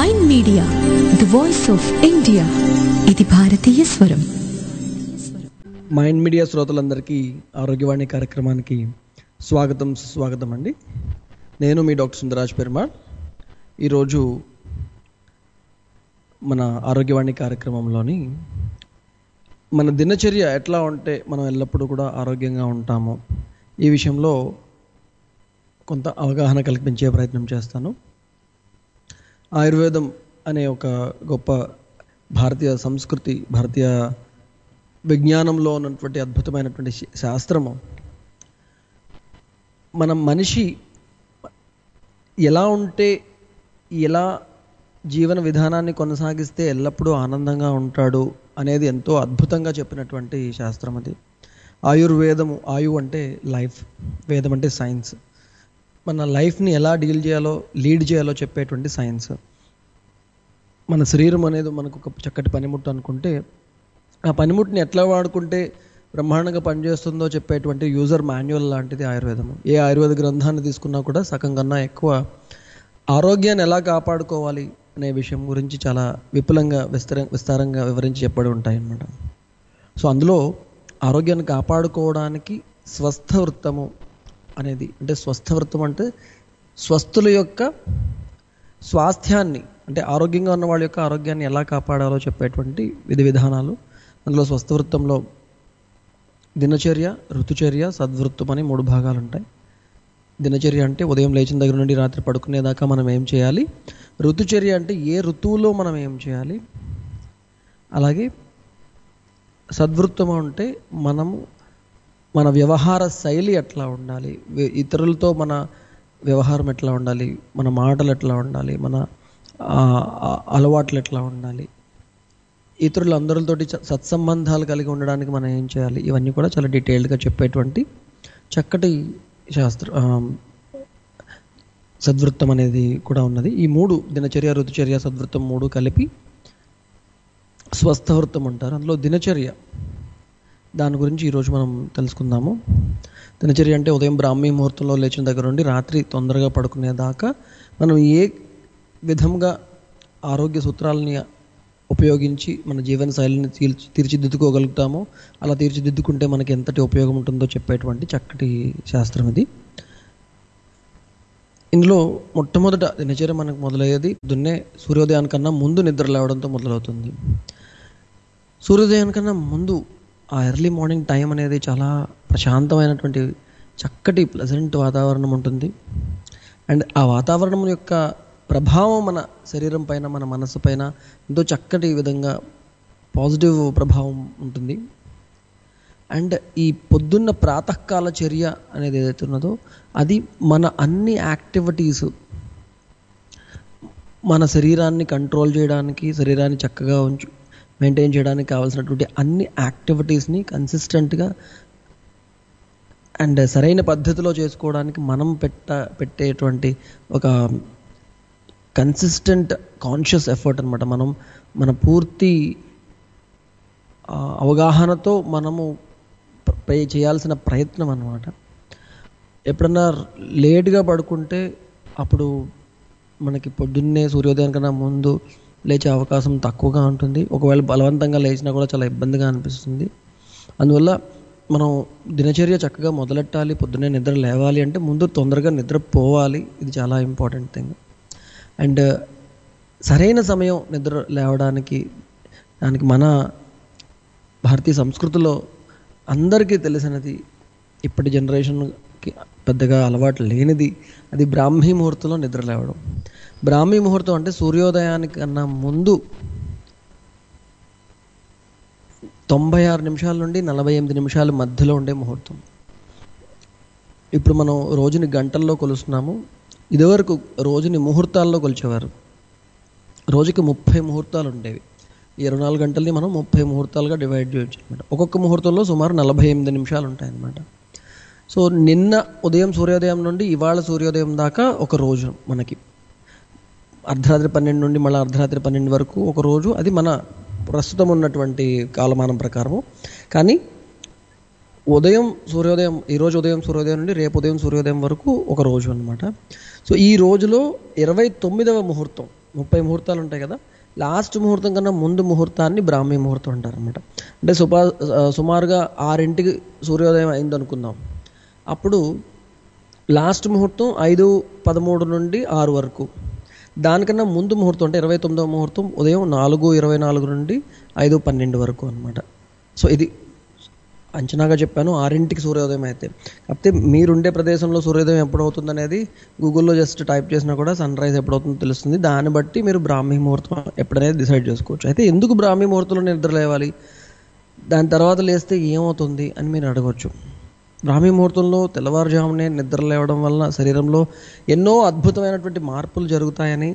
Mind media the voice of India ఇది భారతీయ స్వరం మైండ్ మీడియా శ్రోతలందరికీ ఆరోగ్యవాణి కార్యక్రమానికి స్వాగతం సుస్వాగతం అండి నేను మీ డాక్టర్ సుందరాజ్ పెరుమాళ్ ఈరోజు మన ఆరోగ్యవాణి కార్యక్రమంలోని మన దినచర్య ఎట్లా ఉంటే మనం ఎల్లప్పుడూ కూడా ఆరోగ్యంగా ఉంటాము ఈ విషయంలో కొంత అవగాహన కల్పించే ప్రయత్నం చేస్తాను ఆయుర్వేదం అనే ఒక గొప్ప భారతీయ సంస్కృతి భారతీయ విజ్ఞానంలో ఉన్నటువంటి అద్భుతమైనటువంటి శ- శాస్త్రము మన మనిషి ఎలా ఉంటే ఎలా జీవన విధానాన్ని కొనసాగిస్తే ఎల్లప్పుడూ ఆనందంగా ఉంటాడు అనేది ఎంతో అద్భుతంగా చెప్పినటువంటి శాస్త్రం అది ఆయుర్వేదము ఆయు అంటే లైఫ్ వేదం అంటే సైన్స్ మన లైఫ్ని ఎలా డీల్ చేయాలో లీడ్ చేయాలో చెప్పేటువంటి సైన్స్ మన శరీరం అనేది మనకు ఒక చక్కటి పనిముట్టు అనుకుంటే ఆ పనిముట్టుని ఎట్లా వాడుకుంటే బ్రహ్మాండంగా పనిచేస్తుందో చెప్పేటువంటి యూజర్ మాన్యువల్ లాంటిది ఆయుర్వేదం ఏ ఆయుర్వేద గ్రంథాన్ని తీసుకున్నా కూడా సగం కన్నా ఎక్కువ ఆరోగ్యాన్ని ఎలా కాపాడుకోవాలి అనే విషయం గురించి చాలా విపులంగా విస్తర విస్తారంగా వివరించి చెప్పబడి ఉంటాయి అన్నమాట సో అందులో ఆరోగ్యాన్ని కాపాడుకోవడానికి స్వస్థ వృత్తము అనేది అంటే స్వస్థ వృత్తం అంటే స్వస్థుల యొక్క స్వాస్థ్యాన్ని అంటే ఆరోగ్యంగా ఉన్న వాళ్ళ యొక్క ఆరోగ్యాన్ని ఎలా కాపాడాలో చెప్పేటువంటి విధి విధానాలు అందులో స్వస్థ వృత్తంలో దినచర్య ఋతుచర్య సద్వృత్తం అని మూడు భాగాలు ఉంటాయి దినచర్య అంటే ఉదయం లేచిన దగ్గర నుండి రాత్రి పడుకునేదాకా మనం ఏం చేయాలి ఋతుచర్య అంటే ఏ ఋతువులో మనం ఏం చేయాలి అలాగే సద్వృత్తం అంటే మనము మన వ్యవహార శైలి ఎట్లా ఉండాలి వి- ఇతరులతో మన వ్యవహారం ఎట్లా ఉండాలి మన మాటలు ఎట్లా ఉండాలి మన ఆ, ఆ, అలవాట్లు ఎట్లా ఉండాలి ఇతరులందరితోటి చ- సత్సంబంధాలు కలిగి ఉండడానికి మనం ఏం చేయాలి ఇవన్నీ కూడా చాలా డీటెయిల్డ్గా చెప్పేటువంటి చక్కటి శాస్త్ర ఆ, సద్వృత్తం అనేది కూడా ఉన్నది ఈ మూడు దినచర్య ఋతుచర్య సద్వృత్తం మూడు కలిపి స్వస్థ వృత్తం అంటారు అందులో దినచర్య దాని గురించి ఈరోజు మనం తెలుసుకుందాము దినచర్య అంటే ఉదయం బ్రాహ్మీ ముహూర్తంలో లేచిన దగ్గర నుండి రాత్రి తొందరగా పడుకునేదాకా మనం ఏ విధంగా ఆరోగ్య సూత్రాలని ఉపయోగించి మన జీవన శైలిని తీర్చి తీర్చిదిద్దుకోగలుగుతామో అలా తీర్చిదిద్దుకుంటే మనకి ఎంతటి ఉపయోగం ఉంటుందో చెప్పేటువంటి చక్కటి శాస్త్రం ఇది ఇందులో మొట్టమొదట దినచర్య మనకు మొదలయ్యేది పొద్దున్నే సూర్యోదయానికన్నా ముందు నిద్ర లేవడంతో మొదలవుతుంది సూర్యోదయానికన్నా ముందు ఆ ఎర్లీ మార్నింగ్ టైం అనేది చాలా ప్రశాంతమైనటువంటి చక్కటి ప్లెజెంట్ వాతావరణం ఉంటుంది అండ్ ఆ వాతావరణం యొక్క ప్రభావం మన శరీరం పైన మన మనసు పైన ఎంతో చక్కటి విధంగా పాజిటివ్ ప్రభావం ఉంటుంది అండ్ ఈ పొద్దున్న ప్రాతకాల చర్య అనేది ఏదైతే ఉన్నదో అది మన అన్ని యాక్టివిటీస్ మన శరీరాన్ని కంట్రోల్ చేయడానికి శరీరాన్ని చక్కగా ఉంచు మెయింటైన్ చేయడానికి కావాల్సినటువంటి అన్ని యాక్టివిటీస్ని కన్సిస్టెంట్గా అండ్ సరైన పద్ధతిలో చేసుకోవడానికి మనం పెట్ట పెట్టేటువంటి ఒక కన్సిస్టెంట్ కాన్షియస్ ఎఫర్ట్ అనమాట మనం మన పూర్తి ఆ, అవగాహనతో మనము ప్ర- ప్ర- చేయాల్సిన ప్రయత్నం అన్నమాట ఎప్పుడన్నా లేట్గా పడుకుంటే అప్పుడు మనకి పొద్దున్నే సూర్యోదయం కన్నా ముందు లేచే అవకాశం తక్కువగా ఉంటుంది ఒకవేళ బలవంతంగా లేచినా కూడా చాలా ఇబ్బందిగా అనిపిస్తుంది అందువల్ల మనం దినచర్య చక్కగా మొదలెట్టాలి పొద్దున్నే నిద్ర లేవాలి అంటే ముందు తొందరగా నిద్ర పోవాలి ఇది చాలా ఇంపార్టెంట్ థింగ్ అండ్ సరైన సమయం నిద్ర లేవడానికి దానికి మన భారతీయ సంస్కృతిలో అందరికీ తెలిసినది ఇప్పటి జనరేషన్కి పెద్దగా అలవాటు లేనిది అది బ్రాహ్మీ ముహూర్తంలో నిద్ర లేవడం బ్రాహ్మీ ముహూర్తం అంటే సూర్యోదయానికన్నా ముందు తొంభై ఆరు నిమిషాల నుండి నలభై ఎనిమిది నిమిషాల మధ్యలో ఉండే ముహూర్తం ఇప్పుడు మనం రోజుని గంటల్లో కొలుస్తున్నాము ఇదివరకు రోజుని ముహూర్తాల్లో కొలిచేవారు రోజుకి ముప్పై ముహూర్తాలు ఉండేవి ఈ ఇరవై నాలుగు గంటల్ని మనం ముప్పై ముహూర్తాలుగా డివైడ్ చేయొచ్చు అనమాట ఒక్కొక్క ముహూర్తంలో సుమారు నలభై ఎనిమిది నిమిషాలు ఉంటాయి అన్నమాట సో నిన్న ఉదయం సూర్యోదయం నుండి ఇవాళ సూర్యోదయం దాకా ఒక రోజు మనకి అర్ధరాత్రి పన్నెండు నుండి మళ్ళీ అర్ధరాత్రి పన్నెండు వరకు ఒక రోజు అది మన ప్రస్తుతం ఉన్నటువంటి కాలమానం ప్రకారము కానీ ఉదయం సూర్యోదయం ఈ రోజు ఉదయం సూర్యోదయం నుండి రేపు ఉదయం సూర్యోదయం వరకు ఒక రోజు అన్నమాట సో ఈ రోజులో ఇరవై తొమ్మిదవ ముహూర్తం ముప్పై ముహూర్తాలు ఉంటాయి కదా లాస్ట్ ముహూర్తం కన్నా ముందు ముహూర్తాన్ని బ్రాహ్మీ ముహూర్తం అంటారు అనమాట అంటే సుపా సుమారుగా ఆరింటికి సూర్యోదయం అయింది అనుకుందాం అప్పుడు లాస్ట్ ముహూర్తం ఐదు పదమూడు నుండి ఆరు వరకు దానికన్నా ముందు ముహూర్తం అంటే ఇరవై తొమ్మిదవ ముహూర్తం ఉదయం నాలుగు ఇరవై నాలుగు నుండి ఐదు పన్నెండు వరకు అనమాట సో ఇది అంచనాగా చెప్పాను ఆరింటికి సూర్యోదయం అయితే కాకపోతే మీరుండే ప్రదేశంలో సూర్యోదయం ఎప్పుడవుతుంది అనేది గూగుల్లో జస్ట్ టైప్ చేసినా కూడా సన్ రైజ్ ఎప్పుడవుతుందో తెలుస్తుంది దాన్ని బట్టి మీరు బ్రాహ్మీ ముహూర్తం ఎప్పుడనేది డిసైడ్ చేసుకోవచ్చు అయితే ఎందుకు బ్రాహ్మీ ముహూర్తంలో నిద్ర లేవాలి దాని తర్వాత లేస్తే ఏమవుతుంది అని మీరు అడగవచ్చు బ్రాహ్మీ ముహూర్తంలో తెల్లవారుజామునే నిద్ర లేవడం వల్ల శరీరంలో ఎన్నో అద్భుతమైనటువంటి మార్పులు జరుగుతాయని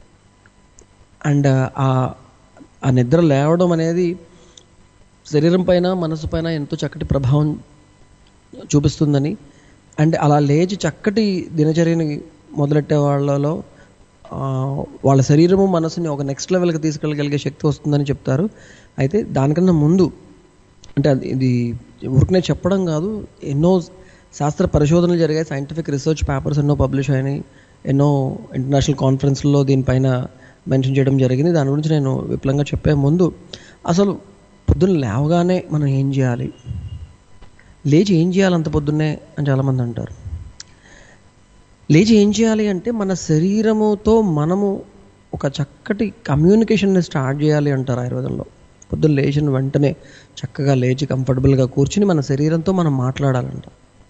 అండ్ ఆ ఆ నిద్ర లేవడం అనేది శరీరం పైన మనసు పైన ఎంతో చక్కటి ప్రభావం చూపిస్తుందని అండ్ అలా లేచి చక్కటి దినచర్యని మొదలెట్టే వాళ్ళలో ఆ, వాళ్ళ శరీరము మనసుని ఒక నెక్స్ట్ లెవెల్కి తీసుకెళ్ళగలిగే శక్తి వస్తుందని చెప్తారు అయితే దానికన్నా ముందు అంటే అది ఇది ఊరికనే చెప్పడం కాదు ఎన్నో శాస్త్ర పరిశోధనలు జరిగాయి సైంటిఫిక్ రీసెర్చ్ పేపర్స్ ఎన్నో పబ్లిష్ అయినాయి ఎన్నో ఇంటర్నేషనల్ కాన్ఫరెన్స్లో దీనిపైన మెన్షన్ చేయడం జరిగింది దాని గురించి నేను విపులంగా చెప్పే ముందు అసలు పొద్దున్న లేవగానే మనం ఏం చేయాలి లేచి ఏం చేయాలి అంత పొద్దున్నే అని చాలామంది అంటారు లేచి ఏం చేయాలి అంటే మన శరీరముతో మనము ఒక చక్కటి కమ్యూనికేషన్ని స్టార్ట్ చేయాలి అంటారు ఆయుర్వేదంలో పొద్దున్న లేచిన వెంటనే చక్కగా లేచి కంఫర్టబుల్గా కూర్చుని మన శరీరంతో మనం మాట్లాడాలంట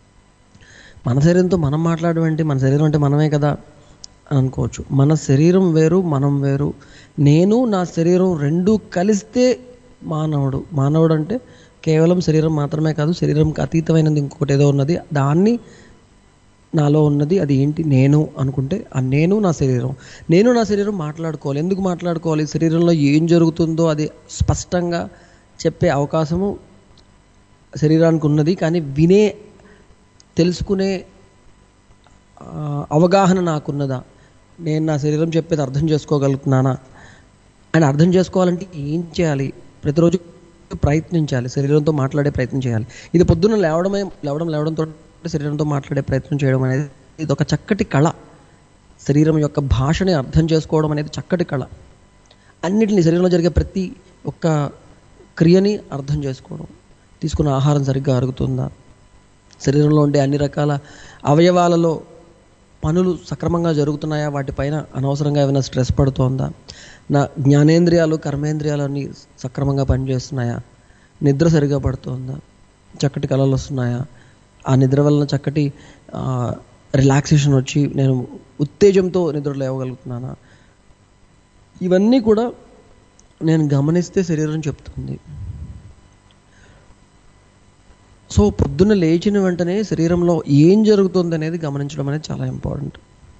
మన శరీరంతో మనం మాట్లాడడం ఏంటి మన శరీరం అంటే మనమే కదా అని అనుకోవచ్చు మన శరీరం వేరు మనం వేరు నేను నా శరీరం రెండు కలిస్తే మానవుడు మానవుడు అంటే కేవలం శరీరం మాత్రమే కాదు శరీరంకి అతీతమైనది ఇంకొకటి ఏదో ఉన్నది దాన్ని నాలో ఉన్నది అది ఏంటి నేను అనుకుంటే ఆ నేను నా శరీరం నేను నా శరీరం మాట్లాడుకోవాలి ఎందుకు మాట్లాడుకోవాలి శరీరంలో ఏం జరుగుతుందో అది స్పష్టంగా చెప్పే అవకాశము శరీరానికి ఉన్నది కానీ వినే తెలుసుకునే ఆ, అవగాహన నాకున్నదా నేను నా శరీరం చెప్పేది అర్థం చేసుకోగలుగుతున్నానా అని అర్థం చేసుకోవాలంటే ఏం చేయాలి ప్రతిరోజు ప్రయత్నించాలి శరీరంతో మాట్లాడే ప్రయత్నం చేయాలి ఇది పొద్దున్న లేవడమే లేవడం లేవడంతో శరీరంతో మాట్లాడే ప్రయత్నం చేయడం అనేది ఇది ఒక చక్కటి కళ శరీరం యొక్క భాషని అర్థం చేసుకోవడం అనేది చక్కటి కళ అన్నిటిని శరీరంలో జరిగే ప్రతి ఒక్క క్రియని అర్థం చేసుకోవడం తీసుకున్న ఆహారం సరిగ్గా అరుగుతుందా శరీరంలో ఉండే అన్ని రకాల అవయవాలలో పనులు సక్రమంగా జరుగుతున్నాయా వాటిపైన అనవసరంగా ఏమైనా స్ట్రెస్ పడుతోందా నా జ్ఞానేంద్రియాలు కర్మేంద్రియాలు అన్నీ సక్రమంగా పనిచేస్తున్నాయా నిద్ర సరిగా పడుతోందా చక్కటి కళలు వస్తున్నాయా ఆ నిద్ర వలన చక్కటి రిలాక్సేషన్ వచ్చి నేను ఉత్తేజంతో నిద్ర లేవగలుగుతున్నానా ఇవన్నీ కూడా నేను గమనిస్తే శరీరం చెప్తుంది సో పొద్దున్న లేచిన వెంటనే శరీరంలో ఏం జరుగుతుంది అనేది గమనించడం అనేది చాలా ఇంపార్టెంట్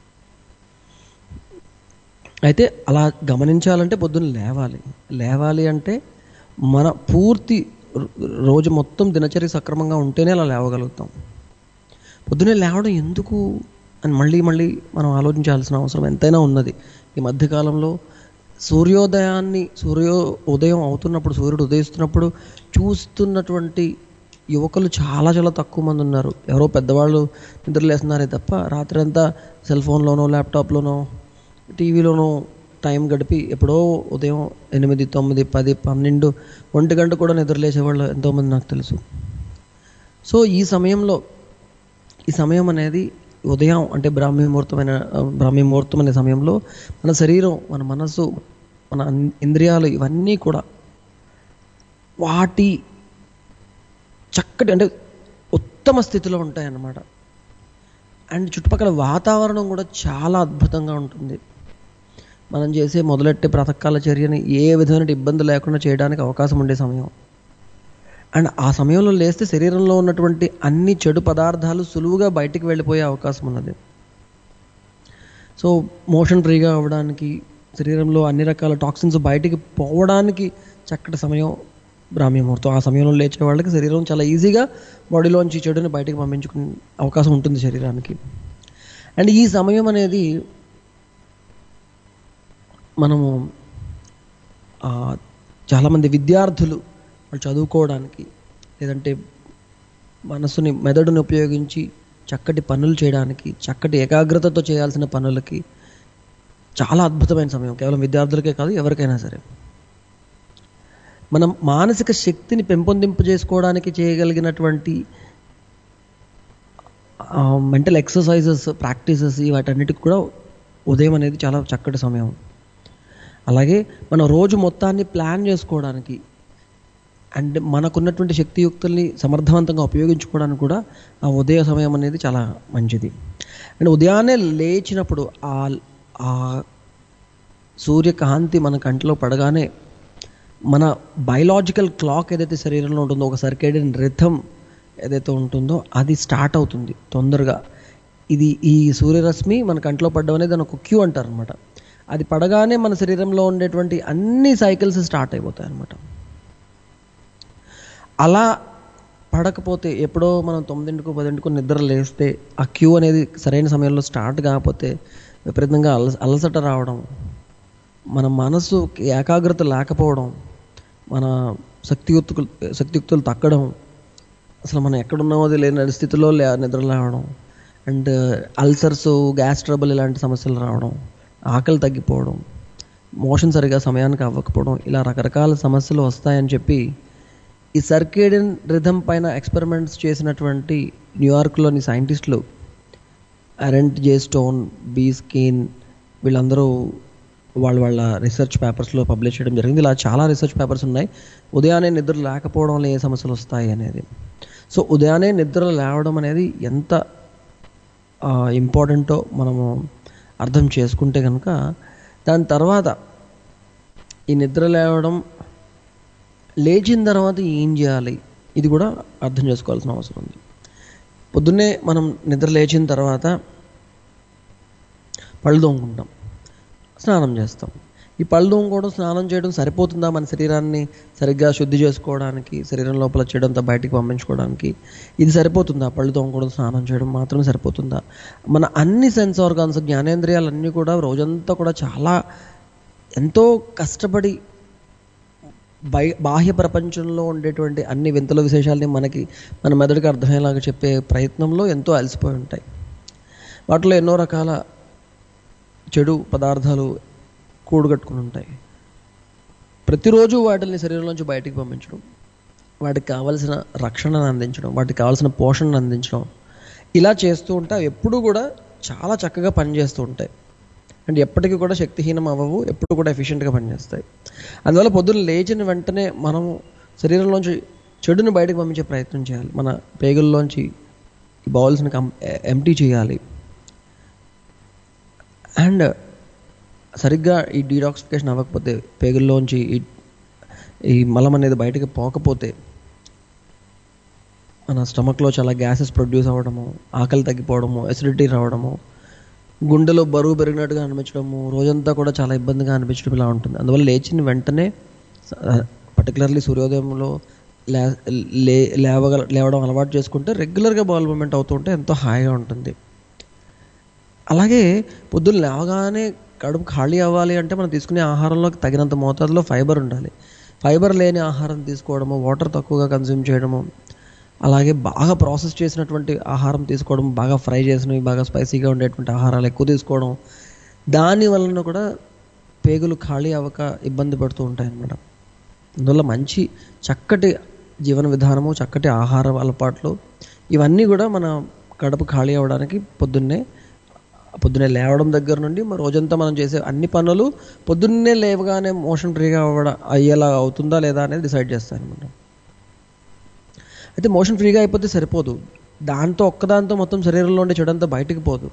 అయితే అలా గమనించాలంటే పొద్దున్న లేవాలి లేవాలి అంటే మన పూర్తి రో- రోజు మొత్తం దినచర్య సక్రమంగా ఉంటేనే అలా లేవగలుగుతాం పొద్దున్నే లేవడం ఎందుకు అని మళ్ళీ మళ్ళీ మనం ఆలోచించాల్సిన అవసరం ఎంతైనా ఉన్నది ఈ మధ్యకాలంలో సూర్యోదయాన్ని సూర్యో ఉదయం అవుతున్నప్పుడు సూర్యుడు ఉదయిస్తున్నప్పుడు చూస్తున్నటువంటి యువకులు చాలా చాలా తక్కువ మంది ఉన్నారు ఎవరో పెద్దవాళ్ళు నిద్రలేస్తున్నారే తప్ప రాత్రి అంతా సెల్ ఫోన్లోనో ల్యాప్టాప్లోనో టీవీలోనో టైం గడిపి ఎప్పుడో ఉదయం ఎనిమిది తొమ్మిది పది పన్నెండు ఒంటి గంట కూడా నిద్రలేసేవాళ్ళు ఎంతోమంది నాకు తెలుసు సో ఈ సమయంలో ఈ సమయం అనేది ఉదయం అంటే బ్రాహ్మీ ముహూర్తమైన ఆ, బ్రాహ్మీ ముహూర్తం అనే సమయంలో మన శరీరం మన మనసు మన అన్- ఇంద్రియాలు ఇవన్నీ కూడా వాటి చక్కటి అంటే ఉత్తమ స్థితిలో ఉంటాయి అన్నమాట అండ్ చుట్టుపక్కల వాతావరణం కూడా చాలా అద్భుతంగా ఉంటుంది మనం చేసే మొదలెట్టే ప్రాతకాల చర్యని ఏ విధమైన ఇబ్బంది లేకుండా చేయడానికి అవకాశం ఉండే సమయం అండ్ ఆ సమయంలో లేస్తే శరీరంలో ఉన్నటువంటి అన్ని చెడు పదార్థాలు సులువుగా బయటికి వెళ్ళిపోయే అవకాశం ఉన్నది సో మోషన్ ఫ్రీగా అవ్వడానికి శరీరంలో అన్ని రకాల టాక్సిన్స్ బయటికి పోవడానికి చక్కటి సమయం బ్రాహ్మీ ముహూర్తం ఆ సమయంలో లేచే వాళ్ళకి శరీరం చాలా ఈజీగా బాడీలోంచి చెడుని బయటికి పంపించుకునే అవకాశం ఉంటుంది శరీరానికి అండ్ ఈ సమయం అనేది మనము ఆ, చాలామంది విద్యార్థులు వాళ్ళు చదువుకోవడానికి లేదంటే మనసుని మెదడుని ఉపయోగించి చక్కటి పనులు చేయడానికి చక్కటి ఏకాగ్రతతో చేయాల్సిన పనులకి చాలా అద్భుతమైన సమయం కేవలం విద్యార్థులకే కాదు ఎవరికైనా సరే మనం మానసిక శక్తిని పెంపొందింపజేసుకోవడానికి చేయగలిగినటువంటి మెంటల్ ఎక్సర్సైజెస్ ప్రాక్టీసెస్ వాటన్నిటికి కూడా ఉదయం అనేది చాలా చక్కటి సమయం అలాగే మన రోజు మొత్తాన్ని ప్లాన్ చేసుకోవడానికి అండ్ మనకున్నటువంటి శక్తియుక్తుల్ని సమర్థవంతంగా ఉపయోగించుకోవడానికి కూడా ఆ ఉదయ సమయం అనేది చాలా మంచిది అండ్ ఉదయాన్నే లేచినప్పుడు ఆ ఆ సూర్యకాంతి మన కంటిలో పడగానే మన బయలాజికల్ క్లాక్ ఏదైతే శరీరంలో ఉంటుందో ఒక సర్కేడియన్ రిథమ్ ఏదైతే ఉంటుందో అది స్టార్ట్ అవుతుంది తొందరగా ఇది ఈ సూర్యరశ్మి మన కంట్లో పడ్డం అనేది దాని ఒక క్యూ అంటారు అనమాట అది పడగానే మన శరీరంలో ఉండేటువంటి అన్ని సైకిల్స్ స్టార్ట్ అయిపోతాయి అనమాట అలా పడకపోతే ఎప్పుడో మనం తొమ్మిదింటికి పదింటికి నిద్ర లేస్తే ఆ క్యూ అనేది సరైన సమయంలో స్టార్ట్ కాకపోతే విపరీతంగా అలస అలసట రావడం మన మనసు ఏకాగ్రత లేకపోవడం మన శక్తియుక్తులు శక్తియుక్తులు తగ్గడం అసలు మనం ఎక్కడున్నామో లేని స్థితిలో లే నిద్ర లేవడం అండ్ అల్సర్స్ గ్యాస్ ట్రబుల్ ఇలాంటి సమస్యలు రావడం ఆకలి తగ్గిపోవడం మోషన్ సరిగా సమయానికి అవ్వకపోవడం ఇలా రకరకాల సమస్యలు వస్తాయని చెప్పి ఈ సర్కేడియన్ రిథమ్ పైన ఎక్స్పెరిమెంట్స్ చేసినటువంటి న్యూయార్క్లోని సైంటిస్టులు అరెంట్ జే స్టోన్ బీ స్కీన్ వీళ్ళందరూ వాళ్ళ వాళ్ళ రీసెర్చ్ పేపర్స్లో పబ్లిష్ చేయడం జరిగింది ఇలా చాలా రీసెర్చ్ పేపర్స్ ఉన్నాయి ఉదయాన్నే నిద్ర లేకపోవడం వల్ల ఏ సమస్యలు వస్తాయి అనేది సో ఉదయాన్నే నిద్ర లేవడం అనేది ఎంత ఇంపార్టెంటో మనము అర్థం చేసుకుంటే కనుక దాని తర్వాత ఈ నిద్ర లేవడం లేచిన తర్వాత ఏం చేయాలి ఇది కూడా అర్థం చేసుకోవాల్సిన అవసరం ఉంది పొద్దున్నే మనం నిద్ర లేచిన తర్వాత పళ్ళు తోముకుంటాం స్నానం చేస్తాం ఈ పళ్ళు తోముకోవడం స్నానం చేయడం సరిపోతుందా మన శరీరాన్ని సరిగ్గా శుద్ధి చేసుకోవడానికి శరీరం లోపల చెడంతా బయటికి పంపించుకోవడానికి ఇది సరిపోతుందా పళ్ళు తోముకోవడం స్నానం చేయడం మాత్రమే సరిపోతుందా మన అన్ని సెన్స్ ఆర్గాన్స్ జ్ఞానేంద్రియాలన్నీ కూడా రోజంతా కూడా చాలా ఎంతో కష్టపడి బై బాహ్య ప్రపంచంలో ఉండేటువంటి అన్ని వింతల విశేషాలని మనకి మన మెదడుకి అర్థమయ్యేలాగా చెప్పే ప్రయత్నంలో ఎంతో అలసిపోయి ఉంటాయి వాటిలో ఎన్నో రకాల చెడు పదార్థాలు కూడుగట్టుకుని ఉంటాయి ప్రతిరోజు వాటిని శరీరంలోంచి బయటికి పంపించడం వాటికి కావలసిన రక్షణను అందించడం వాటికి కావాల్సిన పోషణను అందించడం ఇలా చేస్తూ ఉంటే అవి ఎప్పుడూ కూడా చాలా చక్కగా పనిచేస్తూ ఉంటాయి అండ్ ఎప్పటికీ కూడా శక్తిహీనం అవ్వవు ఎప్పుడు కూడా ఎఫిషియెంట్గా పనిచేస్తాయి అందువల్ల పొద్దున్న లేచిన వెంటనే మనం శరీరంలోంచి చెడుని బయటకు పంపించే ప్రయత్నం చేయాలి మన పేగుల్లోంచి ఈ బౌల్స్ని కం ఎంటీ చేయాలి అండ్ సరిగ్గా ఈ డీటాక్సిఫికేషన్ అవ్వకపోతే పేగుల్లోంచి ఈ ఈ మలం అనేది బయటకు పోకపోతే మన స్టమక్లో చాలా గ్యాసెస్ ప్రొడ్యూస్ అవ్వడము ఆకలి తగ్గిపోవడము ఎసిడిటీ రావడము గుండెలో బరువు పెరిగినట్టుగా అనిపించడము రోజంతా కూడా చాలా ఇబ్బందిగా అనిపించడం ఇలా ఉంటుంది అందువల్ల లేచిన వెంటనే పర్టికులర్లీ సూర్యోదయంలో లే లే లేవగల లేవడం అలవాటు చేసుకుంటే రెగ్యులర్గా బాల్ మూమెంట్ అవుతుంటే ఎంతో హాయిగా ఉంటుంది అలాగే పొద్దున్న లేవగానే కడుపు ఖాళీ అవ్వాలి అంటే మనం తీసుకునే ఆహారంలో తగినంత మోతాదులో ఫైబర్ ఉండాలి ఫైబర్ లేని ఆహారం తీసుకోవడము వాటర్ తక్కువగా కన్జ్యూమ్ చేయడము అలాగే బాగా ప్రాసెస్ చేసినటువంటి ఆహారం తీసుకోవడం బాగా ఫ్రై చేసినవి బాగా స్పైసీగా ఉండేటువంటి ఆహారాలు ఎక్కువ తీసుకోవడం దాని వలన కూడా పేగులు ఖాళీ అవ్వక ఇబ్బంది పడుతూ ఉంటాయి అన్నమాట అందువల్ల మంచి చక్కటి జీవన విధానము చక్కటి ఆహార అలవాట్లు ఇవన్నీ కూడా మన కడుపు ఖాళీ అవ్వడానికి పొద్దున్నే పొద్దున్నే లేవడం దగ్గర నుండి మరి రోజంతా మనం చేసే అన్ని పనులు పొద్దున్నే లేవగానే మోషన్ ఫ్రీగా అవ్వడం అయ్యేలా అవుతుందా లేదా అనేది డిసైడ్ చేస్తాను అనమాట అయితే మోషన్ ఫ్రీగా అయిపోతే సరిపోదు దాంతో ఒక్కదాంతో మొత్తం శరీరంలో ఉండే చెడంతా బయటికి పోదు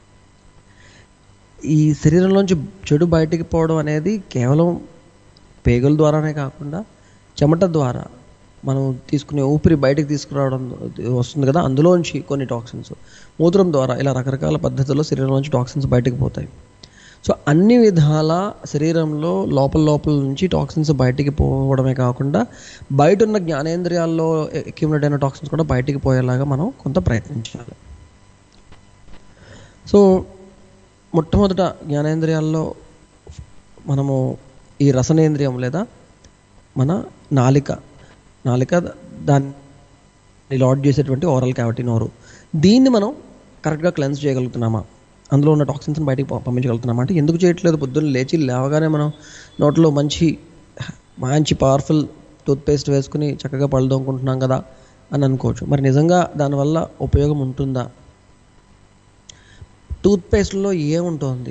ఈ శరీరంలోంచి చెడు బయటికి పోవడం అనేది కేవలం పేగుల ద్వారానే కాకుండా చెమట ద్వారా మనం తీసుకునే ఊపిరి బయటికి తీసుకురావడం వస్తుంది కదా అందులోంచి కొన్ని టాక్సిన్స్ మూత్రం ద్వారా ఇలా రకరకాల పద్ధతుల్లో శరీరంలోంచి టాక్సిన్స్ బయటకు పోతాయి సో అన్ని విధాల శరీరంలో లోపల లోపల నుంచి టాక్సిన్స్ బయటికి పోవడమే కాకుండా బయట ఉన్న జ్ఞానేంద్రియాల్లో అక్యుములేట్ అయిన టాక్సిన్స్ కూడా బయటికి పోయేలాగా మనం కొంత ప్రయత్నించాలి సో మొట్టమొదట జ్ఞానేంద్రియాల్లో మనము ఈ రసనేంద్రియం లేదా మన నాలిక నాలిక దాన్ని లాడ్ చేసేటువంటి ఓరల్ క్యావిటీ నోరు దీన్ని మనం కరెక్ట్గా క్లెన్స్ చేయగలుగుతున్నామా అందులో ఉన్న టాక్సిన్స్ని బయటికి ప- పంపించగలుగుతున్నాం అంటే ఎందుకు చేయట్లేదు పొద్దున్న లేచి లేవగానే మనం నోట్లో మంచి మంచి పవర్ఫుల్ టూత్పేస్ట్ వేసుకుని చక్కగా పళ్ళు తోముకుంటున్నాం కదా అని అనుకోవచ్చు మరి నిజంగా దానివల్ల ఉపయోగం ఉంటుందా టూత్పేస్ట్లో ఏముంటుంది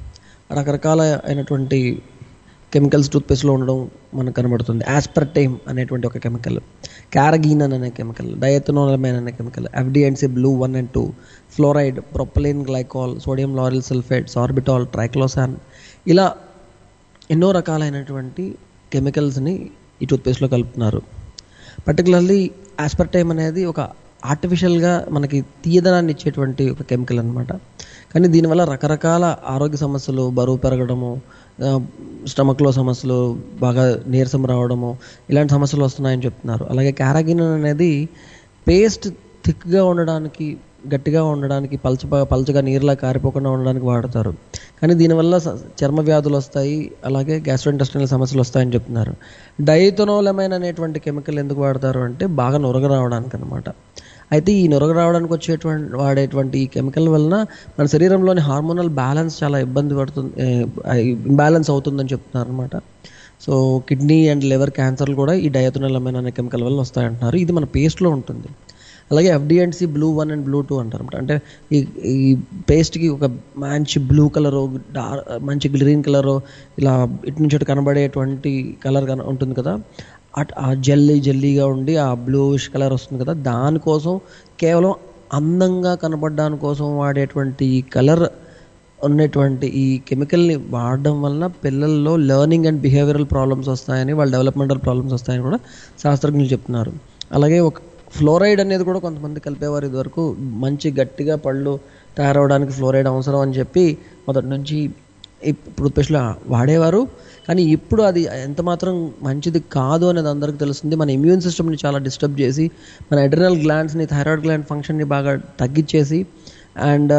రకరకాల అయినటువంటి కెమికల్స్ టూత్పేస్ట్లో ఉండడం మనకు కనబడుతుంది ఆస్పర్టైమ్ అనేటువంటి ఒక కెమికల్ క్యారగీనన్ అనే కెమికల్ డయథనోలమైన్ అనే chemical FDNC blue one and two fluoride propylene glycol sodium lauryl sulphate sorbitol triclosan ఇలా ఎన్నో రకాలైనటువంటి కెమికల్స్ని ఈ టూత్పేస్ట్లో కలుపుతున్నారు పర్టికులర్లీ ఆస్పర్టైమ్ అనేది ఒక ఆర్టిఫిషియల్గా మనకి తీయదనాన్ని ఇచ్చేటువంటి ఒక కెమికల్ అనమాట కానీ దీనివల్ల రకరకాల ఆరోగ్య సమస్యలు బరువు పెరగడము స్టమక్లో సమస్యలు బాగా నీరసం రావడము ఇలాంటి సమస్యలు వస్తున్నాయని చెప్తున్నారు అలాగే క్యారాగిన్ అనేది పేస్ట్ థిక్గా ఉండడానికి గట్టిగా ఉండడానికి పల్చ పల్చగా నీరులా కారిపోకుండా ఉండడానికి వాడతారు కానీ దీనివల్ల స- చర్మ వ్యాధులు వస్తాయి అలాగే గ్యాస్ట్రోఇంటెస్టినల్ సమస్యలు వస్తాయని చెప్తున్నారు డైతోనోలమైన్ అనేటువంటి కెమికల్ ఎందుకు వాడతారు అంటే బాగా నొరగ రావడానికి అనమాట అయితే ఈ నొరగ రావడానికి వచ్చేటువంటి వాడేటువంటి ఈ కెమికల్ వలన మన శరీరంలోని హార్మోనల్ బ్యాలెన్స్ చాలా ఇబ్బంది పడుతుంది ఇంబ్యాలెన్స్ అవుతుందని చెప్తున్నారు అనమాట సో కిడ్నీ అండ్ లివర్ క్యాన్సర్లు కూడా ఈ డయతోనలమైన అనే కెమికల్ వల్ల వస్తాయంటున్నారు ఇది మన పేస్ట్లో ఉంటుంది అలాగే FDNC blue one and blue two అంటారు అనమాట అంటే ఈ ఈ పేస్ట్కి ఒక మంచి బ్లూ కలరు డార్ మంచి గ్రీన్ కలరు ఇలా ఇటు నుంచి అటు కనబడేటువంటి కలర్ కన ఉంటుంది కదా అట్ ఆ జల్లీ జల్లీగా ఉండి ఆ బ్లూయిష్ కలర్ వస్తుంది కదా దానికోసం కేవలం అందంగా కనబడడానికి కోసం వాడేటువంటి ఈ కలర్ ఉన్నటువంటి ఈ కెమికల్ని వాడడం వలన పిల్లల్లో లెర్నింగ్ అండ్ బిహేవియరల్ ప్రాబ్లమ్స్ వస్తాయని వాళ్ళ డెవలప్మెంటల్ ప్రాబ్లమ్స్ వస్తాయని కూడా శాస్త్రజ్ఞులు చెప్తున్నారు అలాగే ఒక ఫ్లోరైడ్ అనేది కూడా కొంతమంది కలిపేవారు ఇదివరకు మంచి గట్టిగా పళ్ళు తయారవడానికి ఫ్లోరైడ్ అవసరం అని చెప్పి మొదటి నుంచి ఇప్పుడు స్పెషల్ వాడేవారు కానీ ఇప్పుడు అది ఎంత మాత్రం మంచిది కాదు అనేది అందరికీ తెలుస్తుంది మన ఇమ్యూన్ సిస్టమ్ని చాలా డిస్టర్బ్ చేసి మన ఎడ్రినల్ గ్లాండ్స్ని థైరాయిడ్ గ్లాండ్ ఫంక్షన్ని బాగా తగ్గించేసి అండ్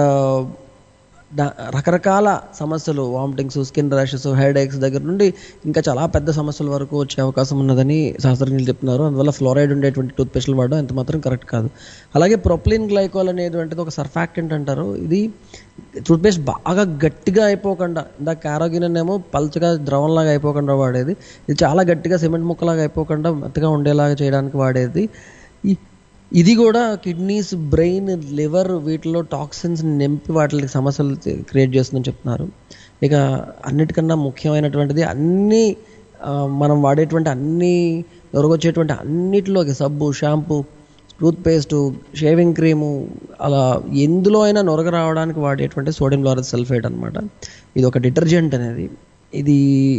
దా రకరకాల సమస్యలు vomitings skin rashes head aches దగ్గర నుండి ఇంకా చాలా పెద్ద సమస్యల వరకు వచ్చే అవకాశం ఉన్నదని శాస్త్రజ్ఞులు చెప్తున్నారు అందువల్ల ఫ్లోరైడ్ ఉండేటువంటి టూత్పేస్ట్లు వాడడం ఎంత మాత్రం కరెక్ట్ కాదు అలాగే ప్రొప్లిన్ గ్లైకాల్ అనేటువంటిది ఒక సర్ఫాక్టెంట్ అంటారు ఇది టూత్పేస్ట్ బాగా గట్టిగా అయిపోకుండా ఇందాక క్యారోగిన్ ఏమో పల్చగా ద్రవంలాగా అయిపోకుండా వాడేది ఇది చాలా గట్టిగా సిమెంట్ ముక్కలాగా అయిపోకుండా మెత్తగా ఉండేలాగా చేయడానికి వాడేది ఈ ఇది కూడా కిడ్నీస్ బ్రెయిన్ లివర్ వీటిలో టాక్సిన్స్ నింపి వాటికి సమస్యలు క్రియేట్ చేస్తుందని చెప్తున్నారు ఇక అన్నిటికన్నా ముఖ్యమైనటువంటిది అన్ని ఆ, మనం వాడేటువంటి అన్ని దొరకొచ్చేటువంటి అన్నిటిలోకి సబ్బు shampoo toothpaste shaving cream అలా ఎందులో అయినా నొరగ రావడానికి వాడేటువంటి సోడియం లారెస్ సల్ఫేట్ అనమాట ఇది ఒక డిటర్జెంట్ అనేది ఇది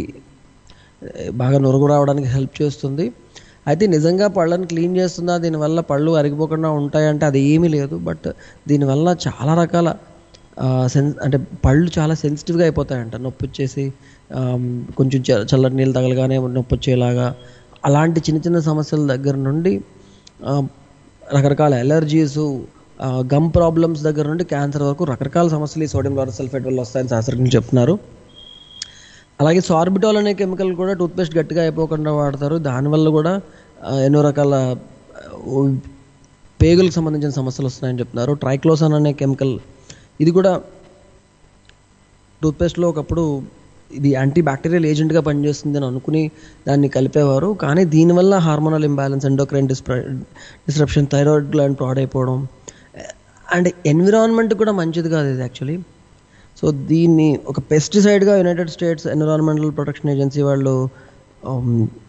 బాగా నొరుగు రావడానికి హెల్ప్ చేస్తుంది అయితే నిజంగా పళ్ళని క్లీన్ చేస్తుందా దీనివల్ల పళ్ళు అరిగిపోకుండా ఉంటాయంటే అది ఏమీ లేదు బట్ దీనివల్ల చాలా రకాల సెన్ అంటే పళ్ళు చాలా సెన్సిటివ్గా అయిపోతాయంట నొప్పి వచ్చేసి ఆమ్, కొంచెం చ- చల్లటి నీళ్ళు తగలగానే నొప్పి వచ్చేలాగా అలాంటి చిన్న చిన్న సమస్యల దగ్గర నుండి ఆ, రకరకాల ఎలర్జీస్ గమ్ ప్రాబ్లమ్స్ దగ్గర నుండి క్యాన్సర్ వరకు రకరకాల సమస్యలు ఈ సోడియం లారెస్ సల్ఫేట్ వల్ల వస్తాయని శాస్త్రజ్ఞులు చెప్తున్నారు అలాగే సార్బిటాల్ అనే కెమికల్ కూడా టూత్పేస్ట్ గట్టిగా అయిపోకుండా వాడతారు దానివల్ల కూడా ఆ, ఎన్నో రకాల ఆ, పేగులకు సంబంధించిన సమస్యలు వస్తున్నాయని చెప్తున్నారు ట్రైక్లోసాన్ అనే కెమికల్ ఇది కూడా టూత్పేస్ట్లో ఒకప్పుడు ఇది యాంటీ బ్యాక్టీరియల్ ఏజెంట్గా పనిచేస్తుంది అని అనుకుని దాన్ని కలిపేవారు కానీ దీనివల్ల hormonal imbalance endocrine disr disruption thyroid gland పాడైపోవడం అండ్ ఎన్విరాన్మెంట్ కూడా మంచిది కాదు ఇది యాక్చువల్లీ సో దీన్ని ఒక పెస్టిసైడ్గా United States Environmental Protection Agency వాళ్ళు um,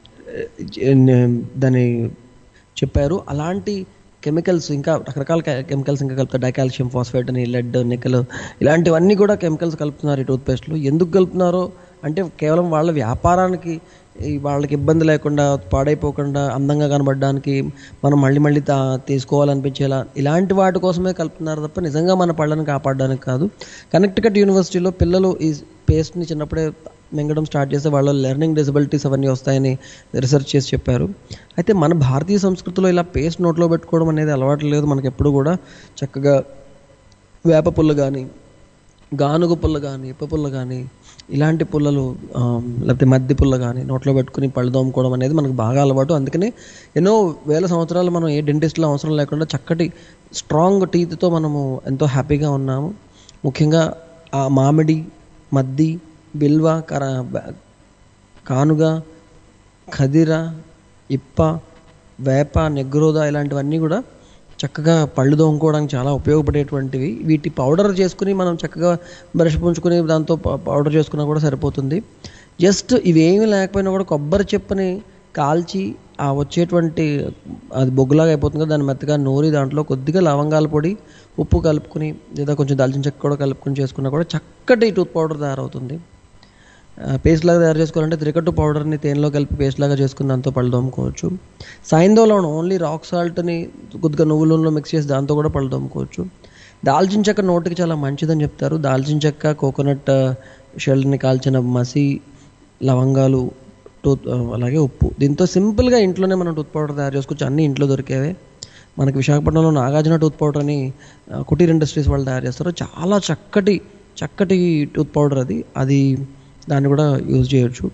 దాన్ని చెప్పారు అలాంటి కెమికల్స్ ఇంకా రకరకాల కెమికల్స్ ఇంకా కలుపుతారు డైకాల్షియం ఫాస్ఫేట్ అని లెడ్ నికెల్ ఇలాంటివన్నీ కూడా కెమికల్స్ కలుపుతున్నారు ఈ టూత్పేస్ట్లో ఎందుకు కలుపుతున్నారో అంటే కేవలం వాళ్ళ వ్యాపారానికి ఈ వాళ్ళకి ఇబ్బంది లేకుండా పాడైపోకుండా అందంగా కనబడడానికి మనం మళ్ళీ మళ్ళీ తా తీసుకోవాలనిపించేలా ఇలాంటి వాటి కోసమే కలుపుతున్నారు తప్ప నిజంగా మన పళ్ళని కాపాడడానికి కాదు కనెక్టికట్ యూనివర్సిటీలో పిల్లలు ఈ పేస్ట్ని చిన్నప్పుడే మింగడం స్టార్ట్ చేస్తే వాళ్ళ లెర్నింగ్ డిసబిలిటీస్ అవన్నీ వస్తాయని రీసెర్చ్ చేసి చెప్పారు అయితే మన భారతీయ సంస్కృతిలో ఇలా పేస్ట్ నోట్లో పెట్టుకోవడం అనేది అలవాటు లేదు మనకి ఎప్పుడు కూడా చక్కగా వేప పుల్ల కానీ గానుగ పుల్ల కానీ ఇప్ప పుల్ల కానీ ఇలాంటి పుల్లలు ఆమ్, లేకపోతే మద్ది పుల్ల కానీ నోట్లో పెట్టుకుని పళ్ళు తోముకోవడం అనేది మనకు బాగా అలవాటు అందుకని ఎన్నో వేల సంవత్సరాలు మనం ఏ డెంటిస్ట్లో అవసరం లేకుండా చక్కటి స్ట్రాంగ్ టీత్తో మనము ఎంతో హ్యాపీగా ఉన్నాము ముఖ్యంగా ఆ మామిడి మద్ది బిల్వ కర కానుగ ఖదిర ఇప్ప వేప నెగ్రోద ఇలాంటివన్నీ కూడా చక్కగా పళ్ళు తోముకోవడానికి చాలా ఉపయోగపడేటువంటివి వీటి పౌడర్ చేసుకుని మనం చక్కగా బ్రష్ పుంచుకుని దాంతో ప- పౌడర్ చేసుకున్నా కూడా సరిపోతుంది జస్ట్ ఇవేమీ లేకపోయినా కూడా కొబ్బరి చెప్పుని కాల్చి ఆ వచ్చేటువంటి అది బొగ్గులాగా అయిపోతుంది కదా దాన్ని మెత్తగా నూరి దాంట్లో కొద్దిగా లవంగాల పొడి ఉప్పు కలుపుకుని లేదా కొంచెం దాల్చిన చెక్క కూడా కలుపుకుని చేసుకున్నా కూడా చక్కటి టూత్ పౌడర్ తయారవుతుంది పేస్ట్ లాగా తయారు చేసుకోవాలంటే త్రికట్టు పౌడర్ని తేనెలో కలిపి పేస్ట్ లాగా చేసుకుని దాంతో పళ్ళు తోముకోవచ్చు సాయంత్రంలో ఓన్లీ రాక్ సాల్ట్ని కొద్దిగా నువ్వుల నూనెలో మిక్స్ చేసి దాంతో కూడా పళ్ళు తోముకోవచ్చు దాల్చిన చెక్క నోటికి చాలా మంచిదని చెప్తారు దాల్చిన చెక్క కోకోనట్ షెల్ని కాల్చిన మసి లవంగాలు టూత్ అలాగే ఉప్పు దీంతో సింపుల్గా ఇంట్లోనే మనం టూత్ పౌడర్ తయారు చేసుకోవచ్చు అన్నీ ఇంట్లో దొరికేవే మనకి విశాఖపట్నంలో నాగార్జున టూత్ పౌడర్ అని ఆ, కుటీర్ ఇండస్ట్రీస్ వాళ్ళు తయారు చేస్తారు చాలా చక్కటి చక్కటి టూత్ పౌడర్ అది అది దాన్ని కూడా యూజ్ చేయొచ్చు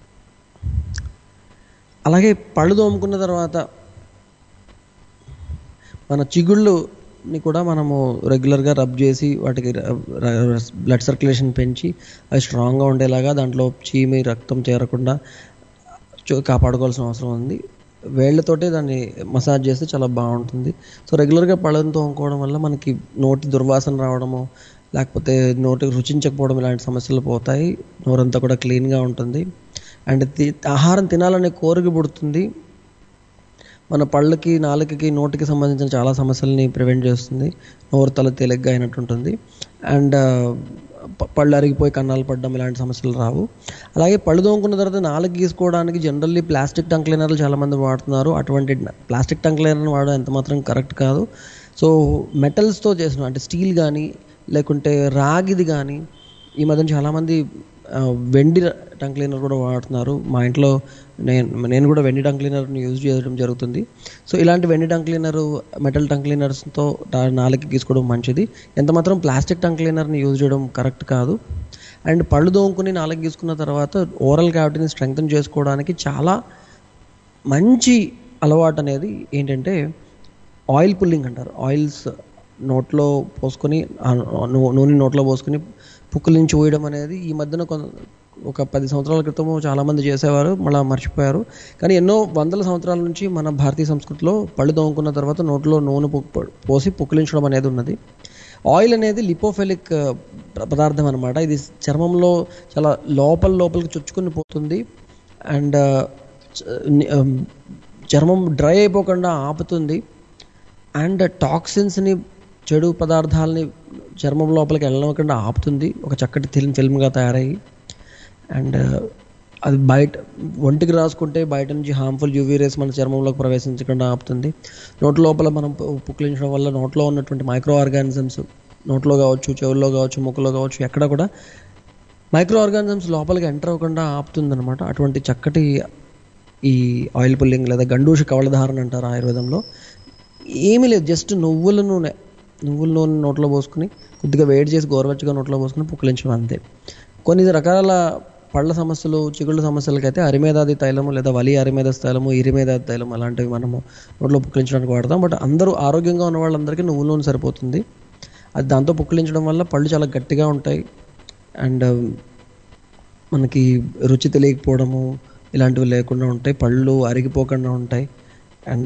అలాగే పళ్ళు తోముకున్న తర్వాత మన చిగుళ్ళుని కూడా మనము రెగ్యులర్గా రబ్ చేసి వాటికి బ్లడ్ సర్క్యులేషన్ పెంచి అవి స్ట్రాంగ్గా ఉండేలాగా దాంట్లో చీమి రక్తం చేరకుండా చూ- కాపాడుకోవాల్సిన అవసరం ఉంది వేళ్ళతోటే దాన్ని మసాజ్ చేస్తే చాలా బాగుంటుంది సో రెగ్యులర్గా పళ్ళను తోముకోవడం వల్ల మనకి నోటి దుర్వాసన రావడము లేకపోతే నోటికి రుచించకపోవడం ఇలాంటి సమస్యలు పోతాయి నోరంతా కూడా క్లీన్గా ఉంటుంది అండ్ తి- ఆహారం తినాలనే కోరిక పుడుతుంది మన పళ్ళకి నాలుకకి నోటికి సంబంధించిన చాలా సమస్యల్ని ప్రివెంట్ చేస్తుంది నోరు తల తేలిగ్గా అయినట్టు ఉంటుంది అండ్ పళ్ళు అరిగిపోయి కన్నాలు పడడం ఇలాంటి సమస్యలు రావు అలాగే పళ్ళు తోముకున్న తర్వాత నాలుగు గీసుకోవడానికి జనరల్లీ ప్లాస్టిక్ టంక్ క్లీనర్లు చాలామంది వాడుతున్నారు అటువంటి ప్లాస్టిక్ టంక్ క్లీనర్ని వాడడం ఎంత మాత్రం కరెక్ట్ కాదు సో మెటల్స్తో చేసిన అంటే స్టీల్ కానీ లేకుంటే రాగిది కానీ ఈ మధ్యన చాలామంది ఆ, వెండి టంగ్ క్లీనర్ కూడా వాడుతున్నారు మా ఇంట్లో నేను నేను కూడా వెండి టంగ్ క్లీనర్ని యూజ్ చేయడం జరుగుతుంది సో ఇలాంటి వెండి టంగ్ క్లీనర్ మెటల్ టంగ్ క్లీనర్స్తో నాలుగు గీసుకోవడం మంచిది ఎంత మాత్రం ప్లాస్టిక్ టంగ్ క్లీనర్ని యూజ్ చేయడం కరెక్ట్ కాదు అండ్ పళ్ళు దోముకుని నాలుగు గీసుకున్న తర్వాత ఓరల్ క్యావిటీని స్ట్రెంగ్తన్ చేసుకోవడానికి చాలా మంచి అలవాటు అనేది ఏంటంటే ఆయిల్ పుల్లింగ్ అంటారు ఆయిల్స్ నోట్లో పోసుకొని ఆ నూ- నూనె నోట్లో పోసుకొని పుక్కులించి ఊయడం అనేది ఈ మధ్యన కొన ఒక పది సంవత్సరాల క్రితం చాలామంది చేసేవారు మళ్ళీ మర్చిపోయారు కానీ ఎన్నో వందల సంవత్సరాల నుంచి మన భారతీయ సంస్కృతిలో పళ్ళు తోముకున్న తర్వాత నోట్లో నూనె పుక్కు పోసి పుక్కిలించడం అనేది ఉన్నది ఆయిల్ అనేది లిపోఫెలిక్ పదార్థం అనమాట ఇది చర్మంలో చాలా లోపల లోపలికి చొచ్చుకుని పోతుంది అండ్ చర్మం డ్రై అయిపోకుండా ఆపుతుంది అండ్ టాక్సిన్స్ని చెడు పదార్థాలని చర్మం లోపలికి వెళ్ళకుండా ఆపుతుంది ఒక చక్కటి ఫిల్మ్ ఫిల్మ్గా తయారయ్యి అండ్ అది బయట ఒంటికి రాసుకుంటే బయట నుంచి హార్మ్ఫుల్ యూవీ రేస్ మన చర్మంలోకి ప్రవేశించకుండా ఆపుతుంది నోటి లోపల మనం పు- పుక్కిలించడం వల్ల నోట్లో ఉన్నటువంటి మైక్రో ఆర్గానిజమ్స్ నోట్లో కావచ్చు చెవుల్లో కావచ్చు ముక్కులో కావచ్చు ఎక్కడ కూడా మైక్రో ఆర్గానిజమ్స్ లోపలికి ఎంటర్ అవ్వకుండా ఆపుతుంది అనమాట అటువంటి చక్కటి ఈ ఆయిల్ పుల్లింగ్ లేదా గండూష కవళధారణ అంటారు ఆయుర్వేదంలో ఏమీ లేదు జస్ట్ నువ్వుల నూనె నువ్వుల నూనె నోట్లో పోసుకుని కొద్దిగా వేడి చేసి గోరువెచ్చగా నోట్లో పోసుకుని పుక్కిలించడం అంతే కొన్ని రకాల పళ్ళ సమస్యలు చిగుళ్ళ సమస్యలకైతే అరిమేదాది తైలము లేదా వలి అరిమేద తైలము ఇరిమేదాది తైలం అలాంటివి మనము నోట్లో పుక్కిలించడానికి వాడతాం బట్ అందరూ ఆరోగ్యంగా ఉన్న వాళ్ళందరికీ నువ్వుల నూనె సరిపోతుంది అది దాంతో పుక్కిలించడం వల్ల పళ్ళు చాలా గట్టిగా ఉంటాయి అండ్ మనకి రుచి తెలియకపోవడము ఇలాంటివి లేకుండా ఉంటాయి పళ్ళు అరిగిపోకుండా ఉంటాయి అండ్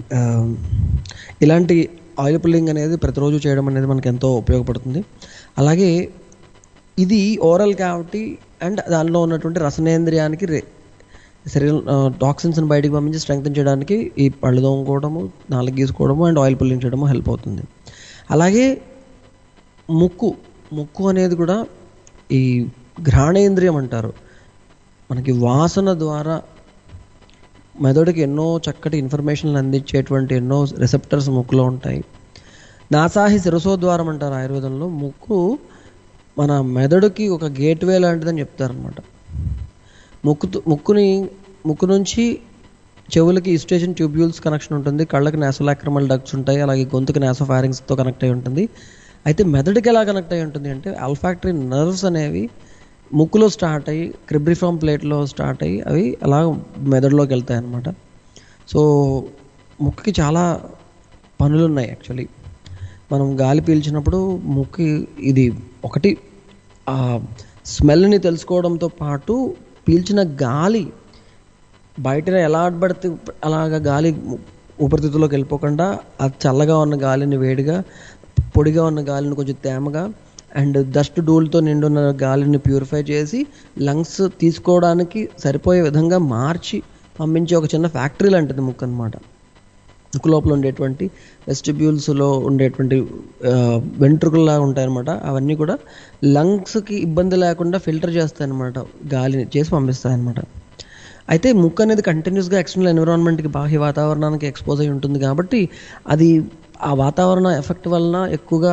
ఇలాంటి ఆయిల్ పుల్లింగ్ అనేది ప్రతిరోజు చేయడం అనేది మనకు ఎంతో ఉపయోగపడుతుంది అలాగే ఇది ఓరల్ క్యావిటీ అండ్ దానిలో ఉన్నటువంటి రసనేంద్రియానికి రే శరీరం టాక్సిన్స్ని బయటికి పంపించి స్ట్రెంగ్తన్ చేయడానికి ఈ పళ్ళు తోముకోవడము నాలుగు గీసుకోవడము అండ్ ఆయిల్ పుల్లింగ్ చేయడము హెల్ప్ అవుతుంది అలాగే ముక్కు ముక్కు అనేది కూడా ఈ ఘ్రాణేంద్రియం అంటారు మనకి వాసన ద్వారా మెదడుకి ఎన్నో చక్కటి ఇన్ఫర్మేషన్లు అందించేటువంటి ఎన్నో రిసెప్టర్స్ ముక్కులో ఉంటాయి నాసాహి శిరసోద్వారం అంటారు ఆయుర్వేదంలో ముక్కు మన మెదడుకి ఒక గేట్వే లాంటిదని చెప్తారనమాట ముక్కు ముక్కుని ముక్కు నుంచి చెవులకి ఇస్టేషన్ ట్యూబ్యూల్స్ కనెక్షన్ ఉంటుంది కళ్ళకి నాసోలాక్రమల్ డక్ట్స్ ఉంటాయి అలాగే గొంతుకి నాసోఫారింగ్స్తో కనెక్ట్ అయి ఉంటుంది అయితే మెదడుకి ఎలా కనెక్ట్ అయి ఉంటుంది అంటే ఆల్ఫాక్టరీ నర్వ్స్ అనేవి ముక్కులో స్టార్ట్ అయ్యి క్రిబ్రిఫామ్ ప్లేట్లో స్టార్ట్ అయ్యి అవి అలా మెదడులోకి వెళ్తాయి అన్నమాట సో ముక్కుకి చాలా పనులు ఉన్నాయి యాక్చువల్లీ మనం గాలి పీల్చినప్పుడు ముక్కు ఇది ఒకటి ఆ స్మెల్ని తెలుసుకోవడంతో పాటు పీల్చిన గాలి బయట ఎలా పడితే అలాగా గాలి ఊపిరితిత్తులోకి వెళ్ళిపోకుండా ఆ చల్లగా ఉన్న గాలిని వేడిగా పొడిగా ఉన్న గాలిని కొంచెం తేమగా అండ్ డస్ట్ డూల్తో నిండున్న గాలిని ప్యూరిఫై చేసి లంగ్స్ తీసుకోవడానికి సరిపోయే విధంగా మార్చి పంపించే ఒక చిన్న ఫ్యాక్టరీ లాంటిది ముక్కు అనమాట ముక్కు లోపల ఉండేటువంటి వెస్టిబ్యూల్స్లో ఉండేటువంటి వెంట్రుకల్లా ఉంటాయన్నమాట అవన్నీ కూడా లంగ్స్కి ఇబ్బంది లేకుండా ఫిల్టర్ చేస్తాయన్నమాట గాలిని చేసి పంపిస్తాయన్నమాట అయితే ముక్కు అనేది కంటిన్యూస్గా ఎక్స్టర్నల్ ఎన్విరాన్మెంట్కి బాహ్య వాతావరణానికి ఎక్స్పోజ్ అయి ఉంటుంది కాబట్టి అది ఆ వాతావరణ ఎఫెక్ట్ వలన ఎక్కువగా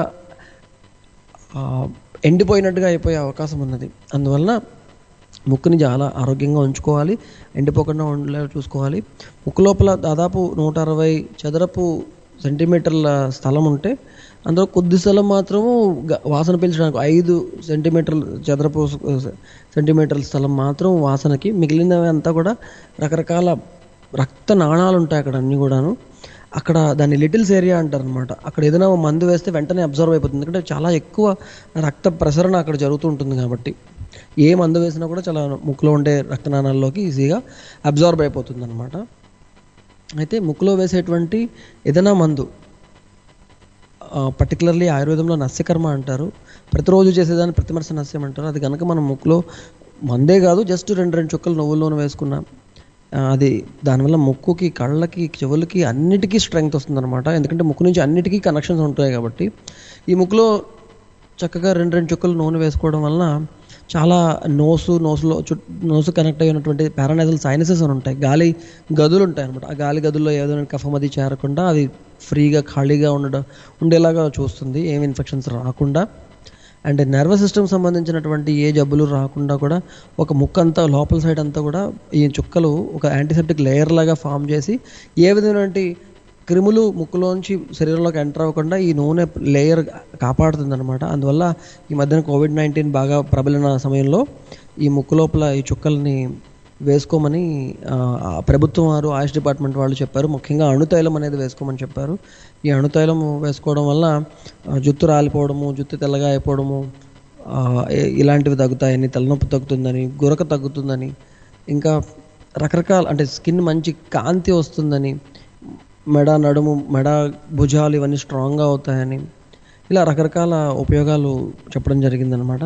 ఆ, ఎండిపోయినట్టుగా అయిపోయే అవకాశం ఉన్నది అందువలన ముక్కుని చాలా ఆరోగ్యంగా ఉంచుకోవాలి ఎండిపోకుండా ఉండేలా చూసుకోవాలి ముక్కు లోపల దాదాపు నూట అరవై చదరపు సెంటీమీటర్ల స్థలం ఉంటే అందులో కొద్ది స్థలం మాత్రము గ- వాసన పీల్చడానికి ఐదు సెంటీమీటర్ల చదరపు స- సెంటీమీటర్ల స్థలం మాత్రం వాసనకి మిగిలినవి అంతా కూడా రకరకాల రక్త నాణాలు ఉంటాయి అక్కడ అన్నీ కూడాను అక్కడ దాన్ని లిటిల్స్ ఏరియా అంటారు అనమాట అక్కడ ఏదైనా మందు వేస్తే వెంటనే అబ్జర్వ్ అయిపోతుంది ఎందుకంటే చాలా ఎక్కువ రక్త ప్రసరణ అక్కడ జరుగుతూ ఉంటుంది కాబట్టి ఏ మందు వేసినా కూడా చాలా ముక్కులో ఉండే రక్తనాళాల్లోకి ఈజీగా అబ్జర్వ్ అయిపోతుంది అనమాట అయితే ముక్కులో వేసేటువంటి ఏదైనా మందు పర్టికులర్లీ ఆయుర్వేదంలో నస్యకర్మ అంటారు ప్రతిరోజు చేసేదాన్ని ప్రతిమర్శ నస్యం అంటారు అది కనుక మనం ముక్కులో మందే కాదు జస్ట్ రెండు రెండు చుక్కలు నువ్వుల నూనె వేసుకున్నాం ఆ, అది దానివల్ల ముక్కుకి కళ్ళకి చెవులకి అన్నిటికీ స్ట్రెంగ్త్ వస్తుందన్నమాట ఎందుకంటే ముక్కు నుంచి అన్నిటికీ కనెక్షన్స్ ఉంటాయి కాబట్టి ఈ ముక్కులో చక్కగా రెండు రెండు చుక్కలు నూనె వేసుకోవడం వలన చాలా నోసు నోసులో చుట్ నోసు కనెక్ట్ అయినటువంటి పారానైజల్ సైనసెస్ అని ఉంటాయి గాలి గదులు ఉంటాయి అనమాట ఆ గాలి గదుల్లో ఏదైనా కఫం అది చేరకుండా అది ఫ్రీగా ఖాళీగా ఉండడం ఉండేలాగా చూస్తుంది ఏం ఇన్ఫెక్షన్స్ రాకుండా అండ్ నర్వస్ సిస్టమ్ సంబంధించినటువంటి ఏ జబ్బులు రాకుండా కూడా ఒక ముక్క అంతా లోపల సైడ్ అంతా కూడా ఈ చుక్కలు ఒక యాంటీసెప్టిక్ లేయర్ లాగా ఫామ్ చేసి ఏ విధమైనటువంటి క్రిములు ముక్కులోంచి శరీరంలోకి ఎంటర్ అవ్వకుండా ఈ నూనె లేయర్ కాపాడుతుంది అనమాట అందువల్ల ఈ మధ్యన కోవిడ్ నైన్టీన్ బాగా ప్రబలిన సమయంలో ఈ ముక్కు లోపల ఈ చుక్కల్ని వేసుకోమని ఆ, ఆ ప్రభుత్వం వారు ఆయుష్ డిపార్ట్మెంట్ వాళ్ళు చెప్పారు ముఖ్యంగా అణుతైలం అనేది వేసుకోమని చెప్పారు ఈ అణుతైలం వేసుకోవడం వల్ల ఆ, జుట్టు రాలిపోవడము జుట్టు తెల్లగా అయిపోవడము ఆ, ఇ- ఇలాంటివి తగ్గుతాయని తలనొప్పి తగ్గుతుందని గురక తగ్గుతుందని ఇంకా రకరకాల అంటే స్కిన్ మంచి కాంతి వస్తుందని మెడ నడుము మెడ భుజాలు ఇవన్నీ స్ట్రాంగ్గా అవుతాయని ఇలా రకరకాల ఉపయోగాలు చెప్పడం జరిగిందనమాట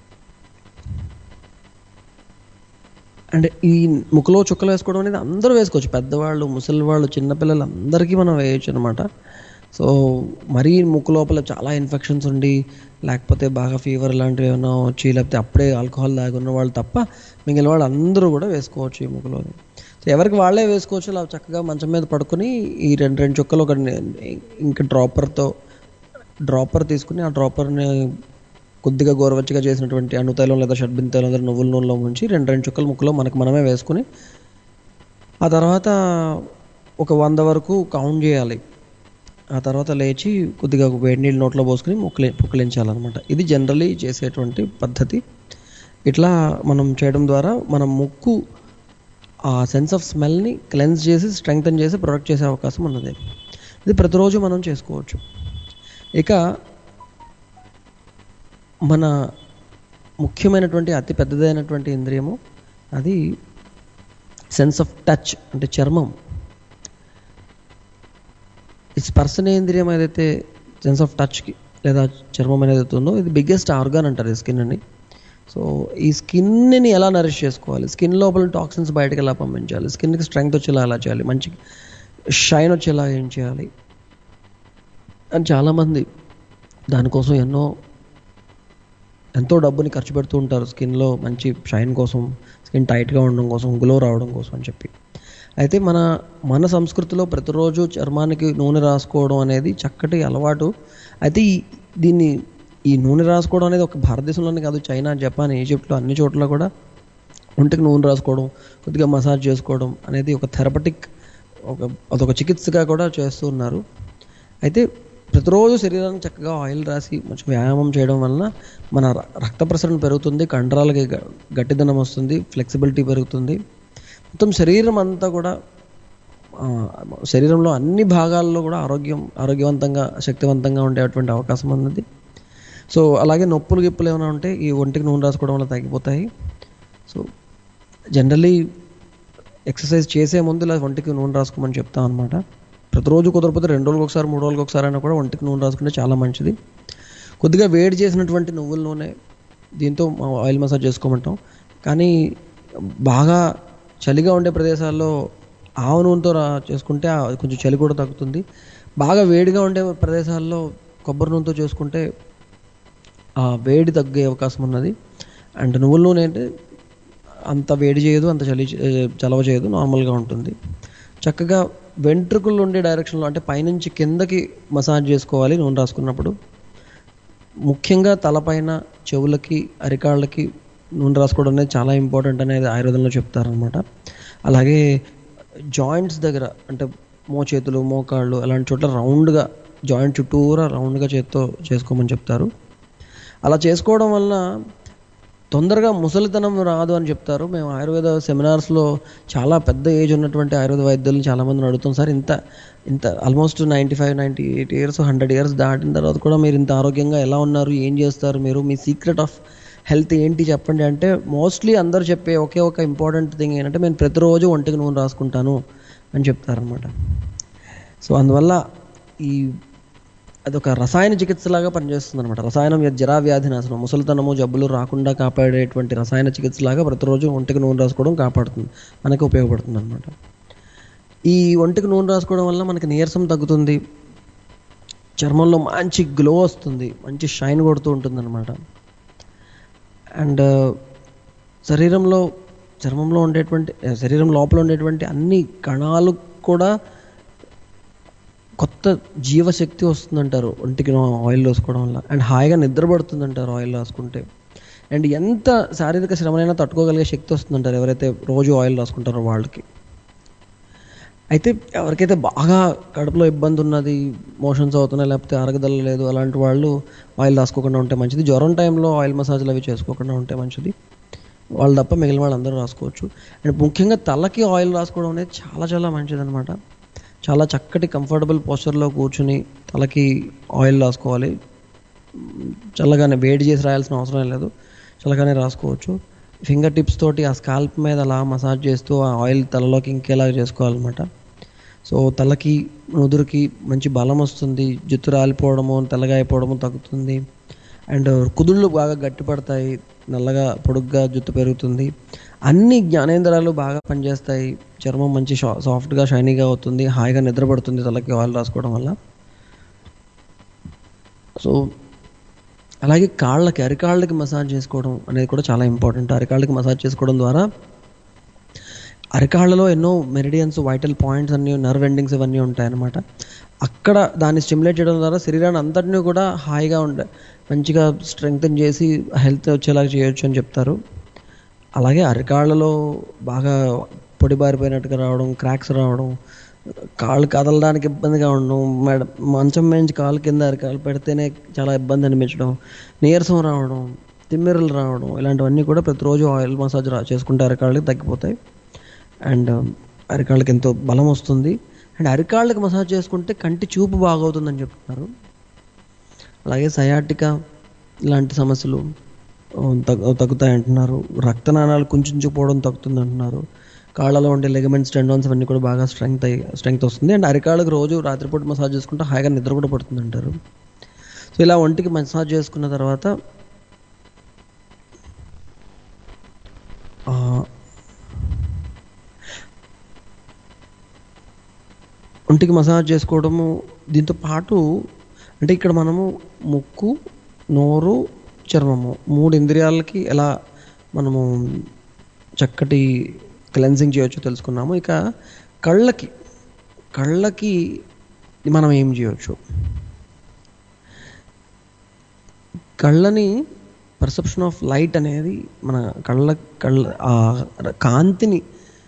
అండ్ ఈ ముక్కులో చుక్కలు వేసుకోవడం అనేది అందరూ వేసుకోవచ్చు పెద్దవాళ్ళు ముసలి వాళ్ళు చిన్నపిల్లలు అందరికీ మనం వేయచ్చు అనమాట సో మరీ ముక్కు లోపల చాలా ఇన్ఫెక్షన్స్ ఉండి లేకపోతే బాగా ఫీవర్ లాంటివి ఏమైనా వచ్చి లేకపోతే అప్పుడే ఆల్కహాల్ తాగున్న వాళ్ళు తప్ప మిగిలిన వాళ్ళు అందరూ కూడా వేసుకోవచ్చు ఈ ముక్కులో సో ఎవరికి వాళ్ళే వేసుకోవచ్చు అలా చక్కగా మంచం మీద పడుకొని ఈ రెండు రెండు చుక్కలు ఒక ఇంకా డ్రాపర్తో డ్రాపర్ తీసుకుని ఆ డ్రాపర్ని కొద్దిగా గోరవెచ్చగా చేసినటువంటి అణుతైలం లేదా షడ్బిన్ తైలం లేదా నువ్వుల నూనెలో ఉంచి రెండు రెండు చుక్కల ముక్కలో మనకు మనమే వేసుకుని ఆ తర్వాత ఒక వంద వరకు కౌంట్ చేయాలి ఆ తర్వాత లేచి కొద్దిగా వేడి నీళ్ళు నోట్లో పోసుకుని ముక్కలి పుక్కలించాలన్నమాట ఇది జనరలీ చేసేటువంటి పద్ధతి ఇట్లా మనం చేయడం ద్వారా మన ముక్కు ఆ సెన్స్ ఆఫ్ స్మెల్ని క్లెన్స్ చేసి స్ట్రెంగ్తన్ చేసి ప్రొడక్ట్ చేసే అవకాశం ఉన్నది ఇది ప్రతిరోజు మనం చేసుకోవచ్చు ఇక మన ముఖ్యమైనటువంటి అతి పెద్దదైనటువంటి ఇంద్రియము అది సెన్స్ ఆఫ్ టచ్ అంటే చర్మం ఈ స్పర్శనేంద్రియం ఏదైతే సెన్స్ ఆఫ్ టచ్కి లేదా చర్మం అనేది ఉందో ఇది బిగ్గెస్ట్ ఆర్గాన్ అంటారు ఈ స్కిన్ అని సో ఈ స్కిన్ని ఎలా నరిష్ చేసుకోవాలి స్కిన్ లోపల టాక్సిన్స్ బయటకు ఎలా పంపించాలి స్కిన్కి స్ట్రెంగ్త్ వచ్చేలా ఎలా చేయాలి మంచి షైన్ వచ్చేలా ఏం చేయాలి అని చాలామంది దానికోసం ఎన్నో ఎంతో డబ్బుని ఖర్చు పెడుతూ ఉంటారు స్కిన్లో మంచి షైన్ కోసం స్కిన్ టైట్గా ఉండడం కోసం గ్లో రావడం కోసం అని చెప్పి అయితే మన మన సంస్కృతిలో ప్రతిరోజు చర్మానికి నూనె రాసుకోవడం అనేది చక్కటి అలవాటు అయితే ఈ దీన్ని ఈ నూనె రాసుకోవడం అనేది ఒక భారతదేశంలోనే కాదు చైనా జపాన్ ఈజిప్ట్లో అన్ని చోట్ల కూడా ఒంటికి నూనె రాసుకోవడం కొద్దిగా మసాజ్ చేసుకోవడం అనేది ఒక థెరపటిక్ ఒక అదొక చికిత్సగా కూడా చేస్తూ ఉన్నారు అయితే ప్రతిరోజు శరీరానికి చక్కగా ఆయిల్ రాసి మంచి వ్యాయామం చేయడం వలన మన ర- రక్త ప్రసరణ పెరుగుతుంది కండరాలకి గ- గట్టిదనం వస్తుంది ఫ్లెక్సిబిలిటీ పెరుగుతుంది మొత్తం శరీరం అంతా కూడా ఆ, శరీరంలో అన్ని భాగాల్లో కూడా ఆరోగ్యం ఆరోగ్యవంతంగా శక్తివంతంగా ఉండేటువంటి అవకాశం ఉన్నది సో అలాగే నొప్పులు గిప్పులు ఏమైనా ఉంటే ఈ ఒంటికి నూనె రాసుకోవడం వల్ల తగ్గిపోతాయి సో జనరలీ ఎక్సర్సైజ్ చేసే ముందు ఇలా ఒంటికి నూనె రాసుకోమని చెప్తాం అనమాట ప్రతిరోజు కుదరకపోతే రెండు రోజులకు ఒకసారి మూడు రోజులకు ఒకసారి అయినా కూడా ఒంటికి నూనె రాసుకుంటే చాలా మంచిది కొద్దిగా వేడి చేసినటువంటి నువ్వుల నూనె దీంతో ఆయిల్ మసాజ్ చేసుకోమంటాం కానీ బాగా చలిగా ఉండే ప్రదేశాల్లో ఆవు నూనెతో రా చేసుకుంటే ఆ కొంచెం చలి కూడా తగ్గుతుంది బాగా వేడిగా ఉండే ప్రదేశాల్లో కొబ్బరి నూనెతో చేసుకుంటే ఆ వేడి తగ్గే అవకాశం ఉన్నది అండ్ నువ్వుల నూనె అంటే అంత వేడి చేయదు అంత చలి చే- చలవ చేయదు నార్మల్గా ఉంటుంది చక్కగా వెంట్రుకలు ఉండే డైరెక్షన్లో అంటే పైనుంచి కిందకి మసాజ్ చేసుకోవాలి నూనె రాసుకున్నప్పుడు ముఖ్యంగా తలపైన చెవులకి అరికాళ్ళకి నూనె రాసుకోవడం అనేది చాలా ఇంపార్టెంట్ అనేది ఆయుర్వేదంలో చెప్తారనమాట అలాగే జాయింట్స్ దగ్గర అంటే మోచేతులు మోకాళ్ళు అలాంటి చోట్ల రౌండ్గా జాయింట్ చుట్టూరా రౌండ్గా చేత్తో చేసుకోమని చెప్తారు అలా చేసుకోవడం వల్ల తొందరగా ముసలితనం రాదు అని చెప్తారు మేము ఆయుర్వేద సెమినార్స్లో చాలా పెద్ద ఏజ్ ఉన్నటువంటి ఆయుర్వేద వైద్యులను చాలామందిని అడుగుతాం సార్ ఇంత ఇంత almost ninety five ninety eight years hundred years దాటిన తర్వాత కూడా మీరు ఇంత ఆరోగ్యంగా ఎలా ఉన్నారు ఏం చేస్తారు మీరు మీ సీక్రెట్ ఆఫ్ హెల్త్ ఏంటి చెప్పండి అంటే మోస్ట్లీ అందరూ చెప్పే ఒకే ఒక ఇంపార్టెంట్ థింగ్ ఏంటంటే నేను ప్రతిరోజు ఒంటికి నూనె రాసుకుంటాను అని చెప్తారనమాట సో అందువల్ల ఈ అదొక రసాయన చికిత్సలాగా పనిచేస్తుంది అనమాట రసాయనం యద్ జరా వ్యాధి నాశనం ముసలితనము జబ్బులు రాకుండా కాపాడేటువంటి రసాయన చికిత్సలాగా ప్రతిరోజు ఒంటికి నూనె రాసుకోవడం కాపాడుతుంది మనకి ఉపయోగపడుతుంది అనమాట ఈ ఒంటికి నూనె రాసుకోవడం వల్ల మనకి నీరసం తగ్గుతుంది చర్మంలో మంచి గ్లో వస్తుంది మంచి షైన్ కొడుతూ ఉంటుంది అనమాట అండ్ శరీరంలో చర్మంలో ఉండేటువంటి శరీరం లోపల ఉండేటువంటి అన్ని కణాలు కూడా కొత్త జీవశక్తి వస్తుందంటారు ఒంటికి ఆయిల్ రాసుకోవడం వల్ల అండ్ హాయిగా నిద్రపడుతుందంటారు ఆయిల్ రాసుకుంటే అండ్ ఎంత శారీరక శ్రమనైనా తట్టుకోగలిగే శక్తి వస్తుందంటారు ఎవరైతే రోజు ఆయిల్ రాసుకుంటారో వాళ్ళకి అయితే ఎవరికైతే బాగా కడుపులో ఇబ్బంది ఉన్నది మోషన్స్ అవుతున్నాయి లేకపోతే అరగదల లేదు అలాంటి వాళ్ళు ఆయిల్ రాసుకోకుండా ఉంటే మంచిది జ్వరం టైంలో ఆయిల్ మసాజ్లు అవి చేసుకోకుండా ఉంటే మంచిది వాళ్ళు తప్ప మిగిలిన వాళ్ళు అందరూ రాసుకోవచ్చు అండ్ ముఖ్యంగా తలకి ఆయిల్ రాసుకోవడం అనేది చాలా చాలా మంచిది అనమాట చాలా చక్కటి కంఫర్టబుల్ పోస్చర్లో కూర్చుని తలకి ఆయిల్ రాసుకోవాలి చల్లగానే వేడి చేసి రాయాల్సిన అవసరం లేదు చల్లగానే రాసుకోవచ్చు ఫింగర్ టిప్స్ తోటి ఆ స్కాల్ప్ మీద అలా మసాజ్ చేస్తూ ఆ ఆయిల్ తలలోకి ఇంకేలా చేసుకోవాలన్నమాట సో తలకి నుదురుకి మంచి బలం వస్తుంది జుట్టు రాలిపోవడము తెల్లగా అయిపోవడము తగ్గుతుంది అండ్ కుదుళ్ళు బాగా గట్టిపడతాయి నల్లగా పొడుగ్గా జుట్టు పెరుగుతుంది అన్ని జ్ఞానేంద్రాలు బాగా పనిచేస్తాయి చర్మం మంచి సాఫ్ట్గా షైనీగా అవుతుంది హాయిగా నిద్రపడుతుంది తలకి ఆయిల్ రాసుకోవడం వల్ల సో అలాగే కాళ్ళకి అరికాళ్ళకి మసాజ్ చేసుకోవడం అనేది కూడా చాలా ఇంపార్టెంట్ అరికాళ్ళకి మసాజ్ చేసుకోవడం ద్వారా అరికాళ్ళలో ఎన్నో మెరిడియన్స్ వైటల్ పాయింట్స్ అన్ని నర్వ్ ఎండింగ్స్ ఇవన్నీ ఉంటాయన్నమాట అక్కడ దాన్ని స్టిమ్యులేట్ చేయడం ద్వారా శరీరాన్ని అంతటినీ కూడా హాయిగా ఉండే మంచిగా స్ట్రెంగ్తన్ చేసి హెల్త్ వచ్చేలాగా చేయొచ్చు అని చెప్తారు అలాగే అరికాళ్ళలో బాగా పొడిబారిపోయినట్టుగా రావడం క్రాక్స్ రావడం కాళ్ళు కదలడానికి ఇబ్బందిగా ఉండడం మెడ మంచం మేంచి కాలు కింద అరికాలు పెడితేనే చాలా ఇబ్బంది అనిపించడం నీరసం రావడం తిమ్మిరలు రావడం ఇలాంటివన్నీ కూడా ప్రతిరోజు ఆయిల్ మసాజ్ రా చేసుకుంటే అరికాళ్ళకి తగ్గిపోతాయి అండ్ అరికాళ్ళకి ఎంతో బలం వస్తుంది అండ్ అరికాళ్ళకి మసాజ్ చేసుకుంటే కంటి చూపు బాగవుతుందని చెప్తున్నారు అలాగే సయాటికా ఇలాంటి సమస్యలు తగ్గు తగ్గుతాయి అంటున్నారు రక్తనాళాలు కుంచుకుపోవడం తగ్గుతుంది అంటున్నారు కాళ్ళలో ఉండే లెగమెంట్స్ టెండోన్స్ అవన్నీ కూడా బాగా స్ట్రెంగ్త్ అయ్యి స్ట్రెంగ్త్ వస్తుంది అండ్ అరికాళ్ళకి రోజు రాత్రిపూట మసాజ్ చేసుకుంటే హాయిగా నిద్ర కూడా పడుతుంది అంటారు సో ఇలా ఒంటికి మసాజ్ చేసుకున్న తర్వాత ఒంటికి మసాజ్ చేసుకోవడము దీంతో పాటు అంటే ఇక్కడ మనము ముక్కు నోరు చర్మము మూడు ఇంద్రియాలకి ఎలా మనము చక్కటి క్లెన్సింగ్ చేయొచ్చో తెలుసుకున్నాము ఇక కళ్ళకి కళ్ళకి మనం ఏం చేయొచ్చు కళ్ళని పర్సెప్షన్ ఆఫ్ లైట్ అనేది మన కళ్ళ కళ్ళ ఆ కాంతిని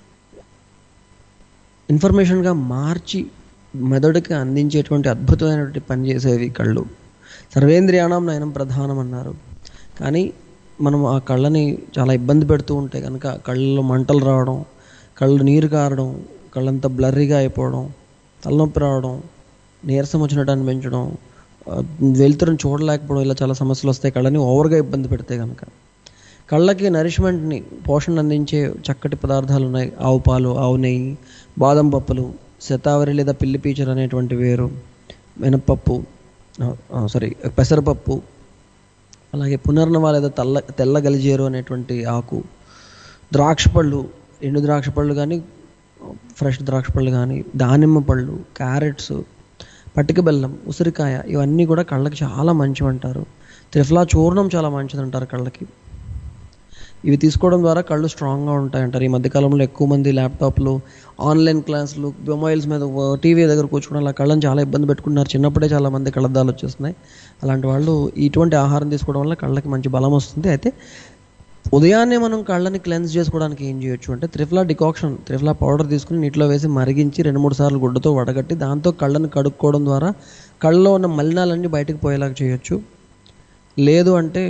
ఇన్ఫర్మేషన్గా మార్చి మెదడుకి అందించేటువంటి అద్భుతమైనటువంటి పని చేసేవి కళ్ళు సర్వేంద్రియాణం నయనం ప్రధానం అన్నారు కానీ మనం ఆ కళ్ళని చాలా ఇబ్బంది పెడుతూ ఉంటే కనుక కళ్ళలో మంటలు రావడం కళ్ళు నీరు కారడం కళ్ళంతా బ్లర్రీగా అయిపోవడం తలనొప్పి రావడం నీరసం వచ్చినట్టు అనిపించడం ఆ, వెలుతురుని చూడలేకపోవడం ఇలా చాలా సమస్యలు వస్తాయి కళ్ళని ఓవర్గా ఇబ్బంది పెడితే కనుక కళ్ళకి నరిష్మెంట్ని పోషణ అందించే చక్కటి పదార్థాలు ఉన్నాయి ఆవు పాలు ఆవు నెయ్యి బాదం పప్పులు శతావరి లేదా పిల్లి పీచర్ అనేటువంటి వేరు మినప్పప్పు సారీ పెసరపప్పు అలాగే పునర్నవ లేదా తెల్ల తెల్ల గలిజేరు అనేటువంటి ఆకు ద్రాక్ష పళ్ళు ఎండు ద్రాక్ష పళ్ళు కానీ ఫ్రెష్ ద్రాక్ష పళ్ళు కానీ దానిమ్మ పళ్ళు క్యారెట్స్ పట్టిక బెల్లం ఉసిరికాయ ఇవన్నీ కూడా కళ్ళకి చాలా మంచివి అంటారు త్రిఫలా చూర్ణం చాలా మంచిది అంటారు కళ్ళకి ఇవి తీసుకోవడం ద్వారా కళ్ళు స్ట్రాంగ్గా ఉంటాయంటారు ఈ మధ్యకాలంలో ఎక్కువ మంది ల్యాప్టాప్లు ఆన్లైన్ క్లాసులు మొబైల్స్ మీద టీవీ దగ్గర కూర్చోవడం అలా కళ్ళని చాలా ఇబ్బంది పెట్టుకుంటున్నారు చిన్నప్పుడే చాలా మంది కళ్ళద్దాలు వచ్చేస్తున్నాయి అలాంటి వాళ్ళు ఇటువంటి ఆహారం తీసుకోవడం వల్ల కళ్ళకి మంచి బలం వస్తుంది అయితే ఉదయాన్నే మనం కళ్ళని క్లెన్స్ చేసుకోవడానికి ఏం చేయొచ్చు అంటే త్రిఫలా డికాక్షన్ త్రిఫలా పౌడర్ తీసుకుని నీటిలో వేసి మరిగించి రెండు మూడు సార్లు గుడ్డతో వడగట్టి దాంతో కళ్ళని కడుక్కోవడం ద్వారా కళ్ళలో ఉన్న మలినాలన్నీ బయటకు పోయేలాగా చేయొచ్చు లేదు అంటే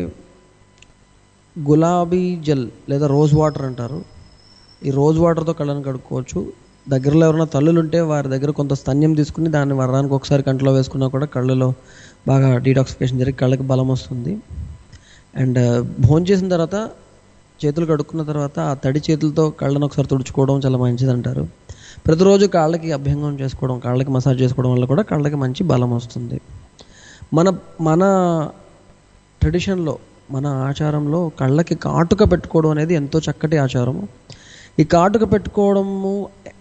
గులాబీ జెల్ లేదా రోజ్ వాటర్ అంటారు ఈ రోజ్ వాటర్తో కళ్ళని కడుక్కోవచ్చు దగ్గరలో ఎవరైనా తల్లులు ఉంటే వారి దగ్గర కొంత స్తన్యం తీసుకుని దాన్ని వరానికి ఒకసారి కంట్లో వేసుకున్నా కూడా కళ్ళలో బాగా డీటాక్సిఫికేషన్ జరిగి కళ్ళకి బలం వస్తుంది అండ్ భోజనం చేసిన తర్వాత చేతులు కడుక్కున్న తర్వాత ఆ తడి చేతులతో కళ్ళను ఒకసారి తుడుచుకోవడం చాలా మంచిది అంటారు ప్రతిరోజు కాళ్ళకి అభ్యంగం చేసుకోవడం కాళ్ళకి మసాజ్ చేసుకోవడం వల్ల కూడా కళ్ళకి మంచి బలం వస్తుంది మన మన ట్రెడిషన్లో మన ఆచారంలో కళ్ళకి కాటుక పెట్టుకోవడం అనేది ఎంతో చక్కటి ఆచారము ఈ కాటుక పెట్టుకోవడము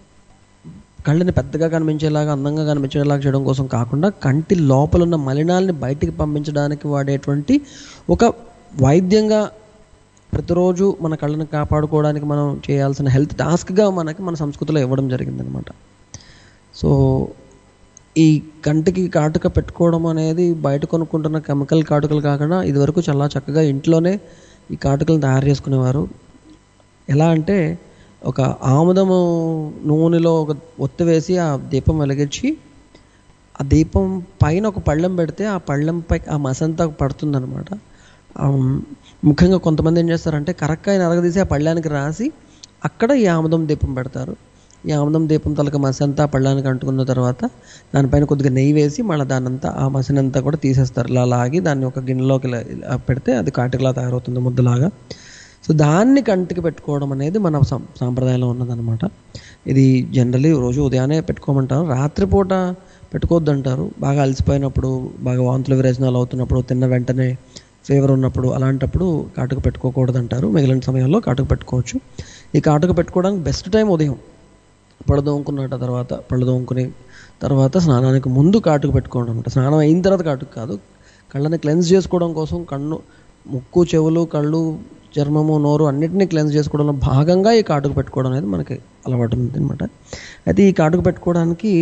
కళ్ళని పెద్దగా కనిపించేలాగా అందంగా కనిపించేలాగా చేయడం కోసం కాకుండా కంటి లోపల ఉన్న మలినాల్ని బయటికి పంపించడానికి వాడేటువంటి ఒక వైద్యంగా ప్రతిరోజు మన కళ్ళని కాపాడుకోవడానికి మనం చేయాల్సిన హెల్త్ టాస్క్గా మనకి మన సంస్కృతిలో ఇవ్వడం జరిగిందనమాట సో ఈ కంటికి కాటుక పెట్టుకోవడం అనేది బయట కొనుక్కుంటున్న కెమికల్ కాటుకలు కాకుండా ఇదివరకు చాలా చక్కగా ఇంట్లోనే ఈ కాటుకలను తయారు చేసుకునేవారు ఎలా అంటే ఒక ఆముదము నూనెలో ఒక ఒత్తి వేసి ఆ దీపం వెలిగించి ఆ దీపం పైన ఒక పళ్ళెం పెడితే ఆ పళ్ళెంపై ఆ మసంతా పడుతుందన్నమాట ఆ, ముఖ్యంగా కొంతమంది ఏం చేస్తారంటే కరక్కాయ నరగదీసి ఆ పళ్ళానికి రాసి అక్కడ ఈ ఆముదం దీపం పెడతారు ఈ ఆముదం దీపం తలక మసంతా పళ్ళానికి అంటుకున్న తర్వాత దానిపైన కొద్దిగా నెయ్యి వేసి మళ్ళీ దానంతా ఆ మసినంతా కూడా తీసేస్తారు ఇలా లాగి దాన్ని ఒక గిన్నెలోకి ఇలా- ఇలా పెడితే అది కాటికలా తయారవుతుంది ముద్దలాగా సో దాన్ని కంటికి పెట్టుకోవడం అనేది మన సం- సాంప్రదాయంలో ఉన్నదన్నమాట ఇది జనరలీ రోజు ఉదయాన్నే పెట్టుకోమంటారు రాత్రిపూట పెట్టుకోవద్దు అంటారు బాగా అలసిపోయినప్పుడు బాగా వాంతులు విరేచనాలు అవుతున్నప్పుడు తిన్న వెంటనే ఫీవర్ ఉన్నప్పుడు అలాంటప్పుడు కాటుక పెట్టుకోకూడదు అంటారు మిగిలిన సమయంలో కాటుక పెట్టుకోవచ్చు ఈ కాటుక పెట్టుకోవడానికి బెస్ట్ టైం ఉదయం పళ్ళు తోముకున్నట్టు తర్వాత పళ్ళు తోముకుని తర్వాత స్నానానికి ముందు కాటుకు పెట్టుకోవడం అనమాట స్నానం అయిన తర్వాత కాటుకు కాదు కళ్ళని క్లెన్స్ చేసుకోవడం కోసం కన్ను ముక్కు చెవులు కళ్ళు చర్మము నోరు అన్నిటినీ క్లెన్స్ చేసుకోవడంలో భాగంగా ఈ కాటుకు పెట్టుకోవడం అనేది మనకి అలవాటు ఉంది అనమాట అయితే ఈ కాటుకు పెట్టుకోవడానికి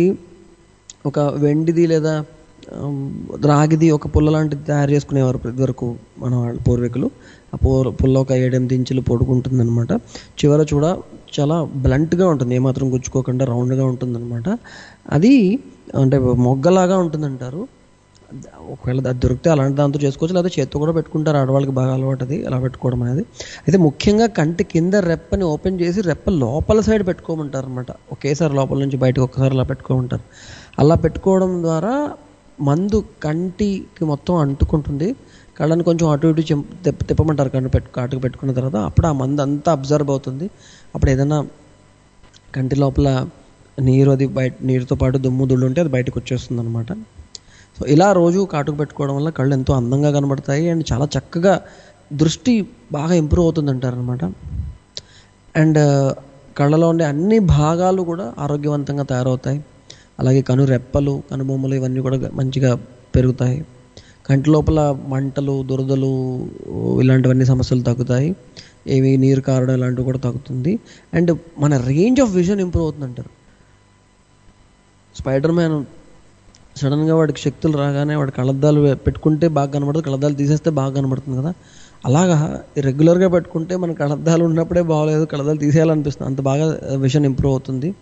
ఒక వెండిది లేదా ఆమ్, రాగిది ఒక పుల్ల లాంటిది తయారు చేసుకునేవారు ఇదివరకు మన వాళ్ళ పూర్వీకులు ఆ పూ పుల్ల ఒక ఏడెనిమిది ఇంచులు పొడుగుంటుంది అనమాట చివర చూడ చాలా బ్లంట్గా ఉంటుంది ఏమాత్రం గుచ్చుకోకుండా రౌండ్గా ఉంటుంది అనమాట అది అంటే మొగ్గలాగా ఉంటుందంటారు ఒకవేళ అది దొరికితే అలాంటి దాంతో చేసుకోవచ్చు లేదా చేత్తో కూడా పెట్టుకుంటారు ఆడవాళ్ళకి బాగా అలవాటు అది అలా పెట్టుకోవడం అనేది అయితే ముఖ్యంగా కంటి కింద రెప్పని ఓపెన్ చేసి రెప్ప లోపల సైడ్ పెట్టుకోమంటారు అనమాట ఒకేసారి లోపల నుంచి బయటకు ఒక్కసారి అలా పెట్టుకోమంటారు అలా పెట్టుకోవడం ద్వారా మందు కంటికి మొత్తం అంటుకుంటుంది కళ్ళని కొంచెం అటు ఇటు చెం- తిప్ప తిప్పమంటారు కన్ను పెట్టు కాటుకు పెట్టుకున్న తర్వాత అప్పుడు ఆ మందు అంతా అబ్జర్వ్ అవుతుంది అప్పుడు ఏదైనా కంటి లోపల నీరు అది బయట నీరుతో పాటు దుమ్ము దుళ్ళు ఉంటే అది బయటకు వచ్చేస్తుంది అనమాట సో ఇలా రోజు కాటుకు పెట్టుకోవడం వల్ల కళ్ళు ఎంతో అందంగా కనబడతాయి అండ్ చాలా చక్కగా దృష్టి బాగా ఇంప్రూవ్ అవుతుంది అంటారనమాట అండ్ కళ్ళలో ఉండే అన్ని భాగాలు కూడా ఆరోగ్యవంతంగా తయారవుతాయి అలాగే కను రెప్పలు కనుబొమ్మలు ఇవన్నీ కూడా మంచిగా పెరుగుతాయి కంటి లోపల మంటలు దురదలు ఇలాంటివన్నీ సమస్యలు తగ్గుతాయి ఏవి నీరు కారడం ఇలాంటివి కూడా తగ్గుతుంది అండ్ మన రేంజ్ ఆఫ్ విజన్ ఇంప్రూవ్ అవుతుంది అంటారు స్పైడర్ మ్యాన్ సడన్గా వాడికి శక్తులు రాగానే వాడి కళ్ళద్దాలు పెట్టుకుంటే బాగా కనబడుతుంది కళ్ళద్దాలు తీసేస్తే బాగా కనబడుతుంది కదా అలాగా రెగ్యులర్గా పెట్టుకుంటే మన కళ్ళద్దాలు ఉన్నప్పుడే బాగలేదు కళ్ళద్దాలు తీసేయాలనిపిస్తుంది అంత బాగా విజన్ ఇంప్రూవ్ అవుతుంది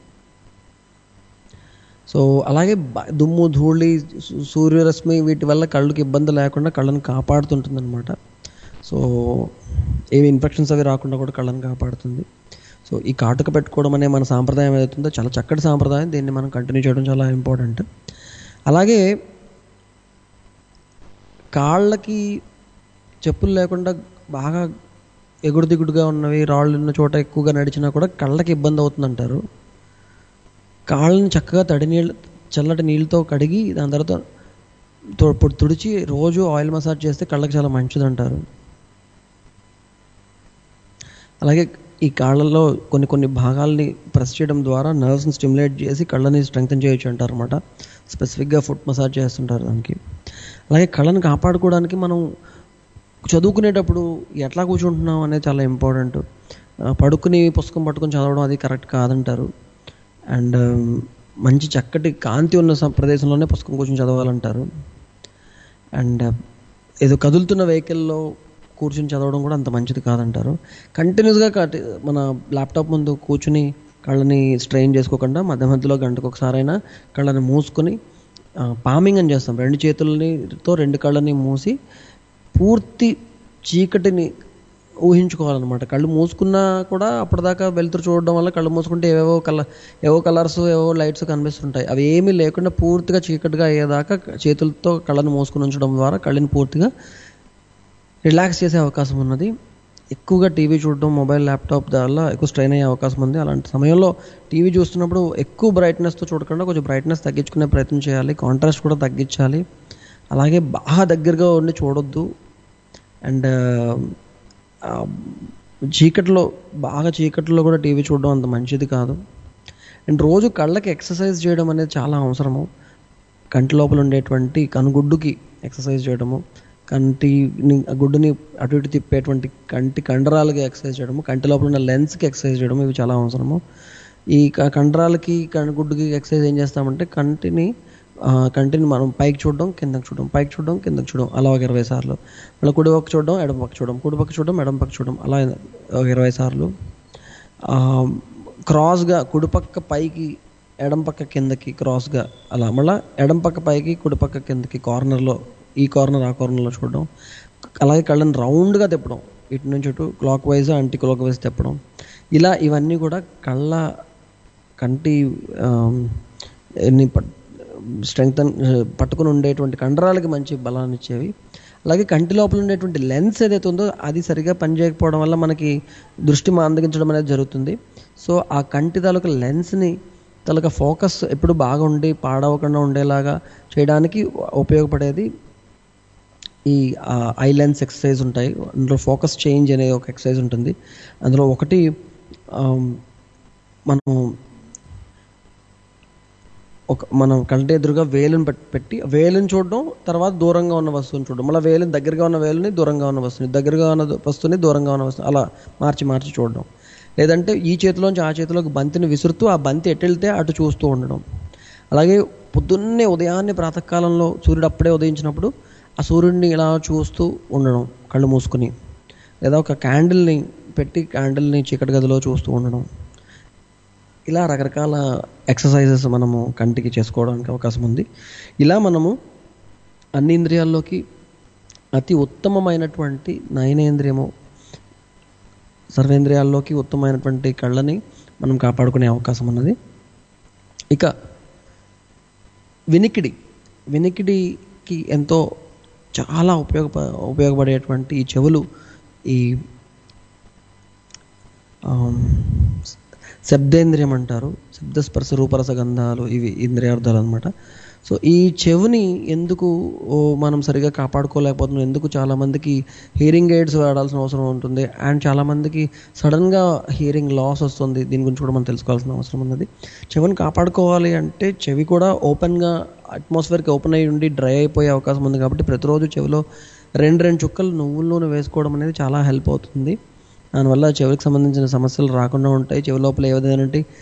సో అలాగే బ- దుమ్ము ధూళి సూ- సూర్యరశ్మి వీటి వల్ల కళ్ళకి ఇబ్బంది లేకుండా కళ్ళని కాపాడుతుంటుంది అనమాట సో ఏవి ఇన్ఫెక్షన్స్ అవి రాకుండా కూడా కళ్ళని కాపాడుతుంది సో ఈ కాటుక పెట్టుకోవడం అనే మన సాంప్రదాయం ఏదైతుందో చాలా చక్కటి సాంప్రదాయం దీన్ని మనం కంటిన్యూ చేయడం చాలా ఇంపార్టెంట్ అలాగే కాళ్ళకి చెప్పులు లేకుండా బాగా ఎగుడు దిగుడుగా ఉన్నవి రాళ్ళు ఉన్న చోట ఎక్కువగా నడిచినా కూడా కళ్ళకి ఇబ్బంది అవుతుందంటారు కాళ్ళని చక్కగా తడి నీళ్ళు చల్లటి నీళ్ళతో కడిగి దాని తర్వాత తో- పొడి తుడిచి రోజు ఆయిల్ మసాజ్ చేస్తే కళ్ళకి చాలా మంచిది అంటారు అలాగే ఈ కాళ్ళలో కొన్ని కొన్ని భాగాల్ని ప్రెస్ చేయడం ద్వారా నర్వ్స్ని స్టిమ్యులేట్ చేసి కళ్ళని స్ట్రెంగ్తన్ చేయొచ్చు అంటారు అనమాట స్పెసిఫిక్గా ఫుట్ మసాజ్ చేస్తుంటారు దానికి అలాగే కళ్ళని కాపాడుకోవడానికి మనం చదువుకునేటప్పుడు ఎట్లా కూర్చుంటున్నాం అనేది చాలా ఇంపార్టెంట్ పడుకుని పుస్తకం పట్టుకొని చదవడం అది కరెక్ట్ కాదంటారు అండ్ మంచి చక్కటి కాంతి ఉన్న స- ప్రదేశంలోనే పుస్తకం కూర్చొని చదవాలంటారు అండ్ ఏదో కదులుతున్న వెహికల్లో కూర్చుని చదవడం కూడా అంత మంచిది కాదంటారు కంటిన్యూస్గా కటి మన ల్యాప్టాప్ ముందు కూర్చుని కళ్ళని స్ట్రెయిన్ చేసుకోకుండా మధ్య మధ్యలో గంటకు ఒకసారైనా కళ్ళని మూసుకొని పామింగ్ అని చేస్తాం రెండు చేతులనితో రెండు కళ్ళని మూసి పూర్తి చీకటిని ఊహించుకోవాలన్నమాట కళ్ళు మూసుకున్నా కూడా అప్పటిదాకా వెలుతురు చూడడం వల్ల కళ్ళు మూసుకుంటే ఏవేవో కలర్ ఏవో కలర్స్ ఏవో లైట్స్ కనిపిస్తుంటాయి అవి ఏమీ లేకుండా పూర్తిగా చీకటిగా అయ్యేదాకా చేతులతో కళ్ళని మూసుకుని ఉంచడం ద్వారా కళ్ళని పూర్తిగా రిలాక్స్ చేసే అవకాశం ఉన్నది ఎక్కువగా టీవీ చూడడం మొబైల్ ల్యాప్టాప్ వల్ల ఎక్కువ స్ట్రెయిన్ అయ్యే అవకాశం ఉంది అలాంటి సమయంలో టీవీ చూస్తున్నప్పుడు ఎక్కువ బ్రైట్నెస్తో చూడకుండా కొంచెం బ్రైట్నెస్ తగ్గించుకునే ప్రయత్నం చేయాలి కాంట్రాస్ట్ కూడా తగ్గించాలి అలాగే బాగా దగ్గరగా ఉండి చూడొద్దు అండ్ చీకట్లో బాగా చీకట్లో కూడా టీవీ చూడడం అంత మంచిది కాదు అండ్ రోజు కళ్ళకి ఎక్సర్సైజ్ చేయడం అనేది చాలా అవసరము కంటి లోపల ఉండేటువంటి కనుగుడ్డుకి ఎక్సర్సైజ్ చేయడము కంటిని ఆ గుడ్డుని అటు ఇటు తిప్పేటువంటి కంటి కండరాలకి ఎక్సర్సైజ్ చేయడము కంటి లోపల ఉన్న లెన్స్కి ఎక్సర్సైజ్ చేయడం ఇవి చాలా అవసరము ఈ క- కండరాలకి కనుగుడ్డుకి ఎక్సర్సైజ్ ఏం చేస్తామంటే కంటిని ఆ, కంటిని మనం పైకి చూడడం కిందకి చూడడం పైకి చూడడం కిందకి చూడడం అలా ఒక ఇరవై సార్లు మళ్ళీ కుడి పక్క చూడడం ఎడమ పక్క చూడడం కుడి పక్క చూడడం ఎడమ పక్క చూడడం అలా ఒక ఇరవై సార్లు ఆ, క్రాస్గా కుడిపక్క పైకి ఎడం పక్క కిందకి క్రాస్గా అలా మళ్ళీ ఎడం పక్క పైకి కుడి పక్క కిందకి కార్నర్లో ఈ కార్నర్ ఆ కార్నర్లో చూడడం అలాగే కళ్ళని రౌండ్గా తిప్పడం ఇటు నుంచి ఇటు clockwise anticlockwise తిప్పడం ఇలా ఇవన్నీ కూడా కళ్ళ కంటి స్ట్రెంగ్త్ పట్టుకుని ఉండేటువంటి కండరాలకి మంచి బలాన్ని ఇచ్చేవి అలాగే కంటి లోపల ఉండేటువంటి లెన్స్ ఏదైతే ఉందో అది సరిగా పనిచేయకపోవడం వల్ల మనకి దృష్టి మందగించడం అనేది జరుగుతుంది సో ఆ కంటి తాలూకా లెన్స్ని తాలూకా ఫోకస్ ఎప్పుడు బాగా ఉండి పాడవకుండా ఉండేలాగా చేయడానికి ఉపయోగపడేది ఈ ఐ లెన్స్ ఎక్సర్సైజ్ ఉంటాయి అందులో ఫోకస్ చేంజ్ అనే ఒక ఎక్సర్సైజ్ ఉంటుంది అందులో ఒకటి ఆమ్, మనము ఒక మనం కంటి ఎదురుగా వేలుని పెట్- పెట్టి వేలుని చూడడం తర్వాత దూరంగా ఉన్న వస్తువుని చూడడం మళ్ళీ వేలుని దగ్గరగా ఉన్న వేలుని దూరంగా ఉన్న వస్తువుని దగ్గరగా ఉన్న వస్తువుని దూరంగా ఉన్న వస్తువు అలా మార్చి మార్చి చూడడం లేదంటే ఈ చేతిలోంచి ఆ చేతిలోకి బంతిని విసురుతూ ఆ బంతి ఎటు వెళ్తే అటు చూస్తూ ఉండడం అలాగే పొద్దున్నే ఉదయాన్నే ప్రాతకాలంలో సూర్యుడు అప్పుడే ఉదయించినప్పుడు ఆ సూర్యుడిని ఇలా చూస్తూ ఉండడం కళ్ళు మూసుకుని లేదా ఒక క్యాండిల్ని పెట్టి క్యాండిల్ని చీకటి గదిలో చూస్తూ ఉండడం ఇలా రకరకాల ఎక్సర్సైజెస్ మనము కంటికి చేసుకోవడానికి అవకాశం ఉంది ఇలా మనము అన్ని ఇంద్రియాల్లోకి అతి ఉత్తమమైనటువంటి నయనేంద్రియము సర్వేంద్రియాల్లోకి ఉత్తమమైనటువంటి కళ్ళని మనం కాపాడుకునే అవకాశం ఉన్నది ఇక వినికిడి వినికిడికి ఎంతో చాలా ఉపయోగప ఉపయోగపడేటువంటి ఈ చెవులు ఈ ఆమ్, శబ్దేంద్రియం అంటారు శబ్దస్పర్శ రూపరస గంధాలు ఇవి ఇంద్రియార్థాలు అనమాట సో ఈ చెవుని ఎందుకు ఓ మనం సరిగా కాపాడుకోలేకపోతున్నాం ఎందుకు చాలామందికి హియరింగ్ ఎయిడ్స్ వాడాల్సిన అవసరం ఉంటుంది అండ్ చాలామందికి సడన్గా హియరింగ్ లాస్ వస్తుంది దీని గురించి కూడా మనం తెలుసుకోవాల్సిన అవసరం ఉన్నది చెవిని కాపాడుకోవాలి అంటే చెవి కూడా ఓపెన్గా అట్మాస్ఫియర్కి ఓపెన్ అయ్యి ఉండి డ్రై అయిపోయే అవకాశం ఉంది కాబట్టి ప్రతిరోజు చెవిలో రెండు రెండు చుక్కలు నువ్వుల నూనె వేసుకోవడం అనేది చాలా హెల్ప్ అవుతుంది దానివల్ల చెవికి సంబంధించిన సమస్యలు రాకుండా ఉంటాయి చెవి లోపల ఏ విధమైన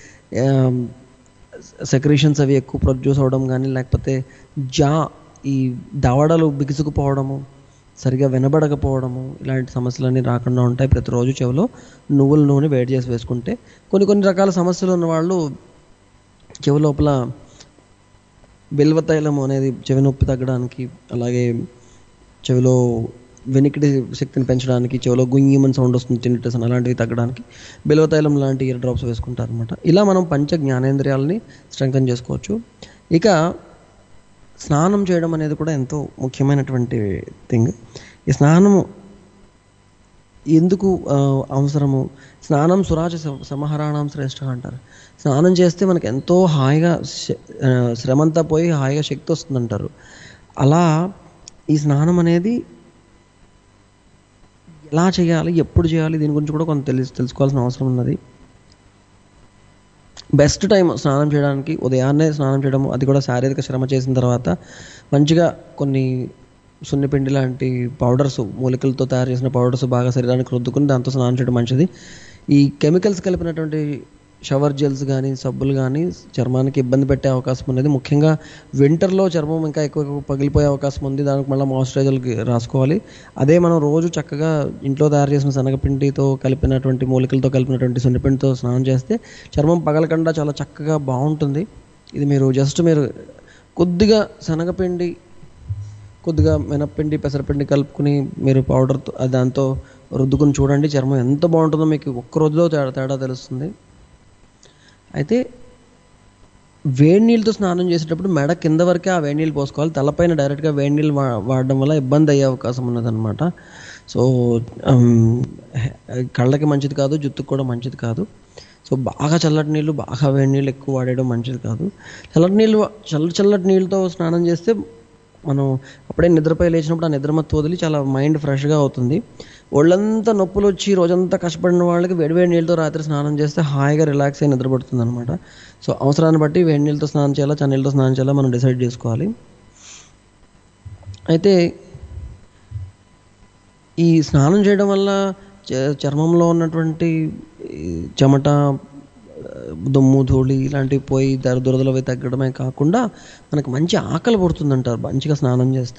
సెక్రీషన్స్ అవి ఎక్కువ ప్రొడ్యూస్ అవ్వడం కానీ లేకపోతే జా ఈ దవడలు బిగుసుకుపోవడము సరిగా వినబడకపోవడము ఇలాంటి సమస్యలన్నీ రాకుండా ఉంటాయి ప్రతిరోజు చెవిలో నువ్వుల నూనె వేడి చేసి వేసుకుంటే కొన్ని కొన్ని రకాల సమస్యలు ఉన్న వాళ్ళు చెవి లోపల బిల్వ తైలం అనేది చెవి నొప్పి తగ్గడానికి అలాగే చెవిలో వెనికిడి శక్తిని పెంచడానికి చెవిలో గుంగిమని సౌండ్ వస్తుంది tinnitus అని అలాంటివి తగ్గడానికి బిల్వతైలం లాంటి ఇయర్ డ్రాప్స్ వేసుకుంటారు అనమాట ఇలా మనం పంచ జ్ఞానేంద్రియాలని స్ట్రెంగ్తన్ చేసుకోవచ్చు ఇక స్నానం చేయడం అనేది కూడా ఎంతో ముఖ్యమైనటువంటి థింగ్ ఈ స్నానము ఎందుకు ఆ, అవసరము స్నానం సురాజ స- సమహరాణం శ్రేష్ఠ అంటారు స్నానం చేస్తే మనకు ఎంతో హాయిగా శ- ఆ, శ్రమంతా పోయి హాయిగా శక్తి వస్తుందంటారు అలా ఈ స్నానం అనేది ఎలా చేయాలి ఎప్పుడు చేయాలి దీని గురించి కూడా కొంత తెలుసు తెలుసుకోవాల్సిన అవసరం ఉన్నది బెస్ట్ టైం స్నానం చేయడానికి ఉదయాన్నే స్నానం చేయడం అది కూడా శారీరక శ్రమ చేసిన తర్వాత మంచిగా కొన్ని సున్నిపిండి లాంటి పౌడర్స్ మూలికలతో తయారు చేసిన పౌడర్స్ బాగా శరీరానికి రుద్దుకుని దాంతో స్నానం చేయడం మంచిది ఈ కెమికల్స్ కలిపినటువంటి షవర్ జెల్స్ కానీ సబ్బులు కానీ చర్మానికి ఇబ్బంది పెట్టే అవకాశం ఉన్నది ముఖ్యంగా వింటర్లో చర్మం ఇంకా ఎక్కువ ఎక్కువ పగిలిపోయే అవకాశం ఉంది దానికి మళ్ళీ మాయిశ్చరైజర్కి రాసుకోవాలి అదే మనం రోజు చక్కగా ఇంట్లో తయారు చేసిన శనగపిండితో కలిపినటువంటి మూలికలతో కలిపినటువంటి సున్నిపిండితో స్నానం చేస్తే చర్మం పగలకుండా చాలా చక్కగా బాగుంటుంది ఇది మీరు జస్ట్ మీరు కొద్దిగా శనగపిండి కొద్దిగా మినప్పిండి పెసరపిండి కలుపుకుని మీరు పౌడర్తో దాంతో రుద్దుకుని చూడండి చర్మం ఎంత బాగుంటుందో మీకు ఒక్క రోజులో తేడా తేడా తెలుస్తుంది అయితే వేడి నీళ్ళతో స్నానం చేసేటప్పుడు మెడ కింద వరకే ఆ వేడి నీళ్ళు పోసుకోవాలి తలపైన డైరెక్ట్గా వేడి నీళ్ళు వా వాడడం వల్ల ఇబ్బంది అయ్యే అవకాశం ఉన్నదన్నమాట సో ఉమ్, కళ్ళకి మంచిది కాదు జుట్టుకు కూడా మంచిది కాదు సో బాగా చల్లటి నీళ్ళు బాగా వేడి నీళ్ళు ఎక్కువ వాడేయడం మంచిది కాదు చల్లటి నీళ్ళు చల్ల చల్లటి నీళ్ళతో స్నానం చేస్తే మనం అప్పుడే నిద్రపై లేచినప్పుడు ఆ నిద్రమత్తు వదిలి చాలా మైండ్ ఫ్రెష్గా అవుతుంది ఒళ్ళంతా నొప్పులు వచ్చి రోజంతా కష్టపడిన వాళ్ళకి వేడివేడి నీళ్ళతో రాత్రి స్నానం చేస్తే హాయిగా రిలాక్స్ అయి నిద్రపడుతుంది అనమాట సో అవసరాన్ని బట్టి వేడి నీళ్ళతో స్నానం చేయాలా చన్నీళ్ళతో స్నానం చేయాలా మనం డిసైడ్ చేసుకోవాలి అయితే ఈ స్నానం చేయడం వల్ల చ- చర్మంలో ఉన్నటువంటి ఈ చెమట ఆ, దుమ్ము ధూళి ఇలాంటివి పోయి దర దురదలు అవి తగ్గడమే కాకుండా మనకు మంచి ఆకలి పడుతుందంటారు మంచిగా స్నానం చేస్తే